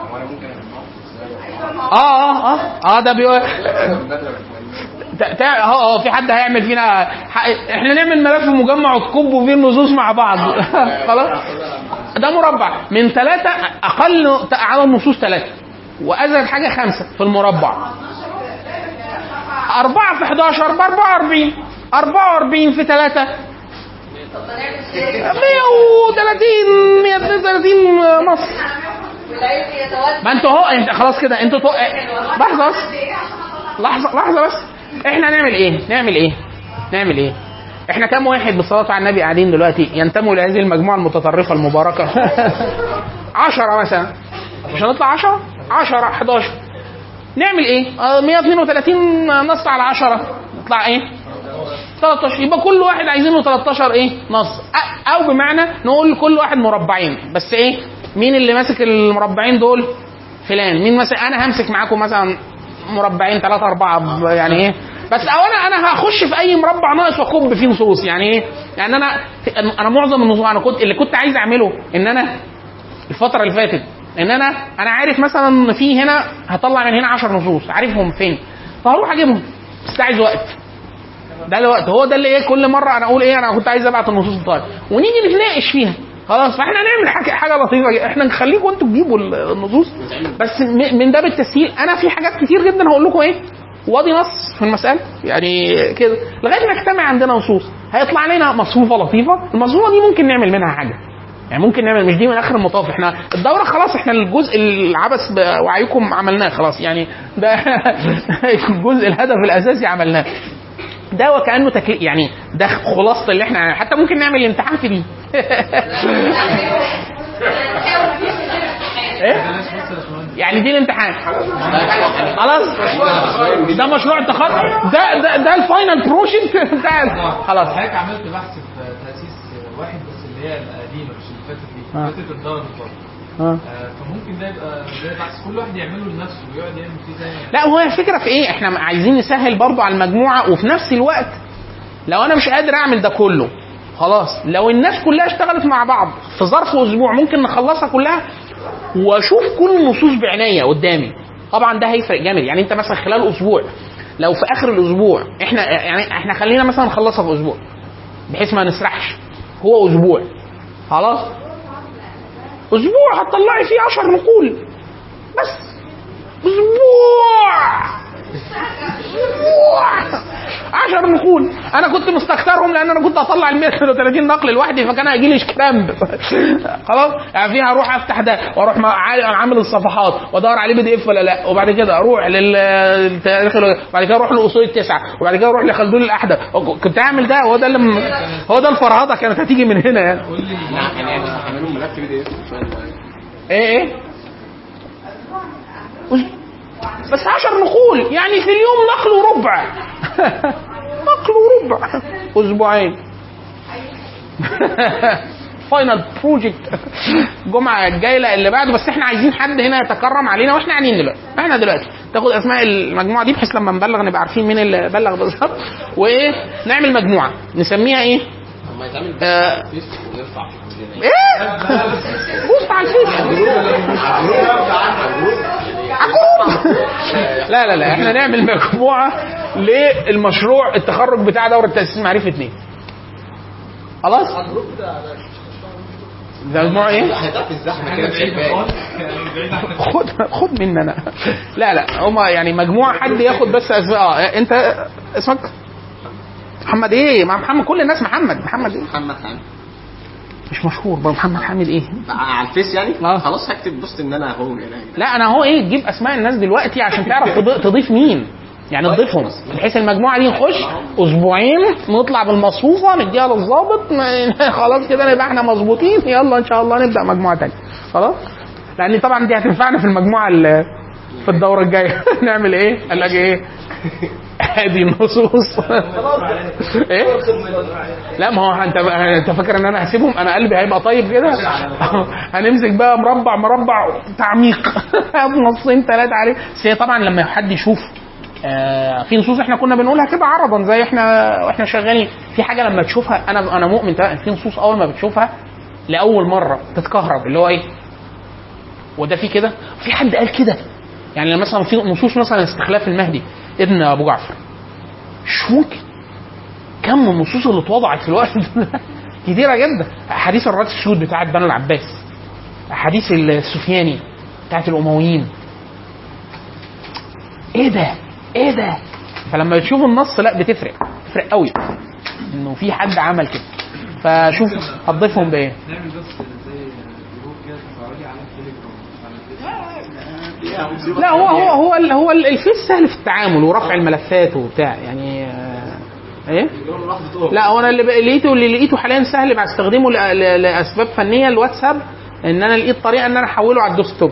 اه اه اه اه ده بيقول تا- تا- اه اه في حد هيعمل فينا ح- احنا نعمل ملف مجمع الكوب وفيه النصوص مع بعض خلاص ده مربع من ثلاثة أقل ت- عدد نصوص ثلاثة وأزيد حاجة خمسة في المربع أربعة في 11 ب 44 44 في 3 130 132 نص ما انتوا اهو انت خلاص كده انتوا تو... لحظة بس لحظة لحظة بس احنا نعمل ايه؟ نعمل ايه؟ نعمل ايه؟ احنا كام واحد بالصلاة على النبي قاعدين دلوقتي ينتموا لهذه المجموعة المتطرفة المباركة؟ 10 مثلا مش هنطلع 10 10 11 نعمل ايه؟ آه، 132 نص على 10 نطلع ايه؟ 13 يبقى كل واحد عايزين له 13 ايه؟ نص أ- او بمعنى نقول لكل واحد مربعين بس ايه؟ مين اللي ماسك المربعين دول؟ فلان مين مثلا انا همسك معاكم مثلا مربعين ثلاثة أربعة ب- يعني إيه بس أو أنا أنا هخش في أي مربع ناقص وأكب فيه نصوص يعني إيه يعني أنا أنا معظم النصوص أنا كنت اللي كنت عايز أعمله إن أنا الفترة اللي فاتت إن أنا أنا عارف مثلا في هنا هطلع من هنا 10 نصوص عارفهم فين فهروح أجيبهم بس ده عايز وقت ده الوقت هو ده اللي ايه كل مره انا اقول ايه انا كنت عايز ابعت النصوص بتاعتي ونيجي نتناقش فيها خلاص فاحنا نعمل حاجه حاجه لطيفه احنا نخليكم انتوا تجيبوا النصوص بس م- من باب التسهيل انا في حاجات كتير جدا هقول لكم ايه وادي نص في المساله يعني كده لغايه ما يجتمع عندنا نصوص هيطلع لنا مصفوفه لطيفه المصفوفه دي ممكن نعمل منها حاجه يعني ممكن نعمل مش دي من اخر المطاف احنا الدوره خلاص احنا الجزء العبث بوعيكم عملناه خلاص يعني ده الجزء الهدف الاساسي عملناه ده وكانه تكليف يعني ده خلاصه اللي احنا حتى ممكن نعمل امتحان في دي ايه يعني دي الامتحان خلاص ده مشروع التخرج ده ده ده الفاينل بروجكت بتاع خلاص حضرتك عملت بحث في تاسيس واحد بس اللي هي القديمه مش اللي فاتت دي آه. فاتت الدار برضه آه. آه، فممكن ده يبقى زي بحث كل واحد يعمله لنفسه ويقعد يعمل فيه زي لا هو الفكره في ايه احنا عايزين نسهل برضو على المجموعه وفي نفس الوقت لو انا مش قادر اعمل ده كله خلاص لو الناس كلها اشتغلت مع بعض في ظرف اسبوع ممكن نخلصها كلها واشوف كل النصوص بعناية قدامي طبعا ده هيفرق جامد يعني انت مثلا خلال اسبوع لو في اخر الاسبوع احنا يعني احنا خلينا مثلا نخلصها في اسبوع بحيث ما نسرحش هو اسبوع خلاص اسبوع هتطلعي فيه 10 نقول بس اسبوع اسبوع 10 نقول انا كنت مستكترهم لان انا كنت اطلع ال 130 نقل لوحدي فكان هيجي لي كرامب خلاص يعني فيها اروح افتح ده واروح مع- عا- عامل الصفحات وادور عليه بي دي اف ولا لا وبعد كده اروح للتاريخ وبعد كده اروح لاصول التسعه وبعد كده اروح لخلدون الاحدث كنت اعمل ده هو ده اللي م- هو ده الفرهده كانت هتيجي من هنا يعني يعني هعملوا ملف بي دي اف ايه ايه أس- بس عشر نقول يعني في اليوم نقل وربع نقل وربع اسبوعين فاينل بروجكت الجمعه الجايه اللي بعده بس احنا عايزين حد هنا يتكرم علينا واحنا قاعدين دلوقتي احنا دلوقتي تاخد اسماء المجموعه دي بحيث لما نبلغ نبقى عارفين مين اللي بلغ بالظبط وايه نعمل مجموعه نسميها ايه؟ لما يتعمل آه، فيسبوك ونرفع في الجنة. ايه؟ بوست على الفيس عقوب لا لا لا احنا نعمل مجموعه للمشروع التخرج بتاع دوره تاسيس معرفه اثنين خلاص ده مجموعه ايه هيبقى في الزحمه كده مش بعيد هيبان. خالص يعني بعيد عن خد خد مني انا لا لا هما يعني مجموعه حد ياخد بس اسماء اه انت اسمك محمد ايه مع محمد كل الناس محمد محمد ايه محمد حامد مش مشهور بقى محمد حامد ايه على الفيس يعني آه. خلاص هكتب بوست ان انا هو يعني لا انا هو ايه تجيب اسماء الناس دلوقتي عشان تعرف تض- تضيف مين يعني نضيفهم بحيث المجموعه دي نخش اسبوعين نطلع بالمصفوفه نديها للظابط ما- خلاص كده نبقى احنا مظبوطين يلا ان شاء الله نبدا مجموعه تانية خلاص لان طبعا دي هتنفعنا في المجموعه اللي في الدوره الجايه نعمل ايه؟ قال لك ايه؟ ادي النصوص ايه؟ لا ما هو انت انت فاكر ان انا هسيبهم انا قلبي هيبقى طيب كده هنمسك بقى مربع مربع تعميق نصين ثلاثه عليه بس هي طبعا لما حد يشوف آه، في نصوص احنا كنا بنقولها كده عرضا زي احنا واحنا شغالين في حاجه لما تشوفها انا انا مؤمن تمام، في نصوص اول ما بتشوفها لاول مره تتكهرب اللي هو ايه وده في كده في حد قال كده يعني مثلا في نصوص مثلا استخلاف المهدي ابن ابو جعفر مش ممكن كم النصوص اللي اتوضعت في الوقت ده كتيرة جدا احاديث الرد السود بتاعت بنو العباس احاديث السفياني بتاعت الامويين ايه ده ايه ده فلما تشوف النص لا بتفرق بتفرق قوي انه في حد عمل كده فشوف هتضيفهم بايه نعمل بس زي جروب كده تفاعلي على التليجرام لا هو هو هو ال- هو ال- الفيس سهل في التعامل ورفع الملفات وبتاع يعني آه، ايه لا هو انا اللي بقى- لقيته اللي لقيته حاليا سهل بستخدمه ل- ل- لاسباب فنيه الواتساب ان انا لقيت طريقه ان انا احوله على الديسكتوب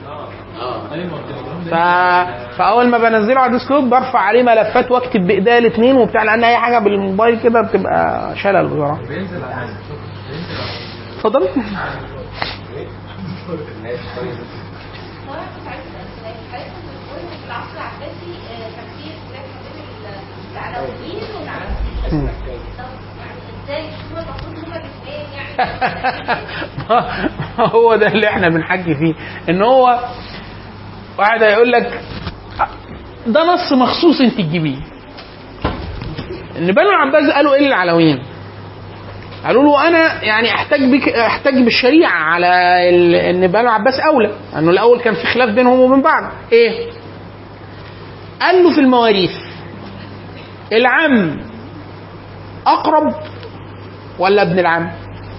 ف... فاول ما بنزله على الديسكتوب برفع عليه ملفات واكتب بايديا الاثنين وبتاع لان اي حاجه بالموبايل كده بتبقى شلل بصراحه بينزل على اتفضل هو انا كنت عايز اسال سؤال حضرتك بتقول إن في العصر العباسي آه، كان في اختلاف ما بين ال- العلويين والعباسيين طب يعني ازاي هم المفروض هم الاثنين يعني هو ده اللي احنا بنحكي فيه ان هو واحد هيقول لك ده نص مخصوص انت تجيبيه ان بنو العباس قالوا ايه للعلويين قالوا له انا يعني احتاج بك احتاج بالشريعه على ال- ان بنو العباس اولى انه الاول كان في خلاف بينهم وبين بعض ايه قال له في المواريث العم اقرب ولا ابن العم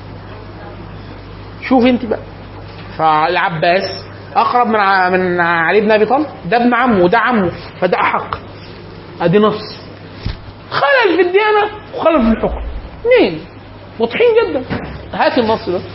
شوف انت بقى فالعباس اقرب من ع- من علي بن ابي طالب ده ابن عمه وده عمه فده احق ادي نص خلل في الديانه وخلل في الحكم اثنين واضحين جدا هات النص ده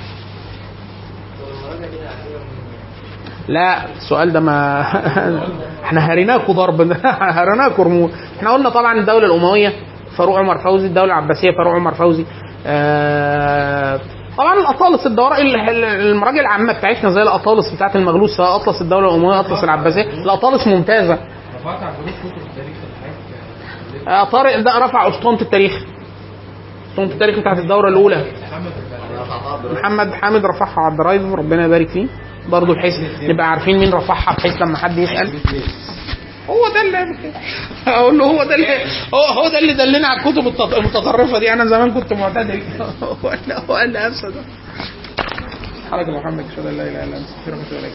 لا السؤال ده ما احنا هريناكوا ضرب هريناكوا رموز احنا قلنا طبعا الدوله الامويه فاروق عمر فوزي الدوله العباسيه فاروق عمر فوزي آه طبعا الاطالس الدوره ال- ال- المراجع العامه بتاعتنا زي الاطالس بتاعت المغلوث سواء اطلس الدوله الامويه اطلس العباسيه الاطالس ممتازه رفعت على الجروب كتب التاريخ الحاج آه طارق ده رفع اسطوانه التاريخ اسطوانه التاريخ بتاعت الدوره الاولى محمد البلاد محمد حامد رفعها على الدرايف ربنا يبارك فيه برضه بحيث نبقى عارفين مين رفعها بحيث لما حد يسال هو ده اللي اقول له هو ده اللي هو هو ده اللي دلنا على الكتب التط- المتطرفه دي انا زمان كنت معتدل هو اللي هو اللي افسد حركه محمد اشهد ان لا اله الا انت استغفرك واتوب اليك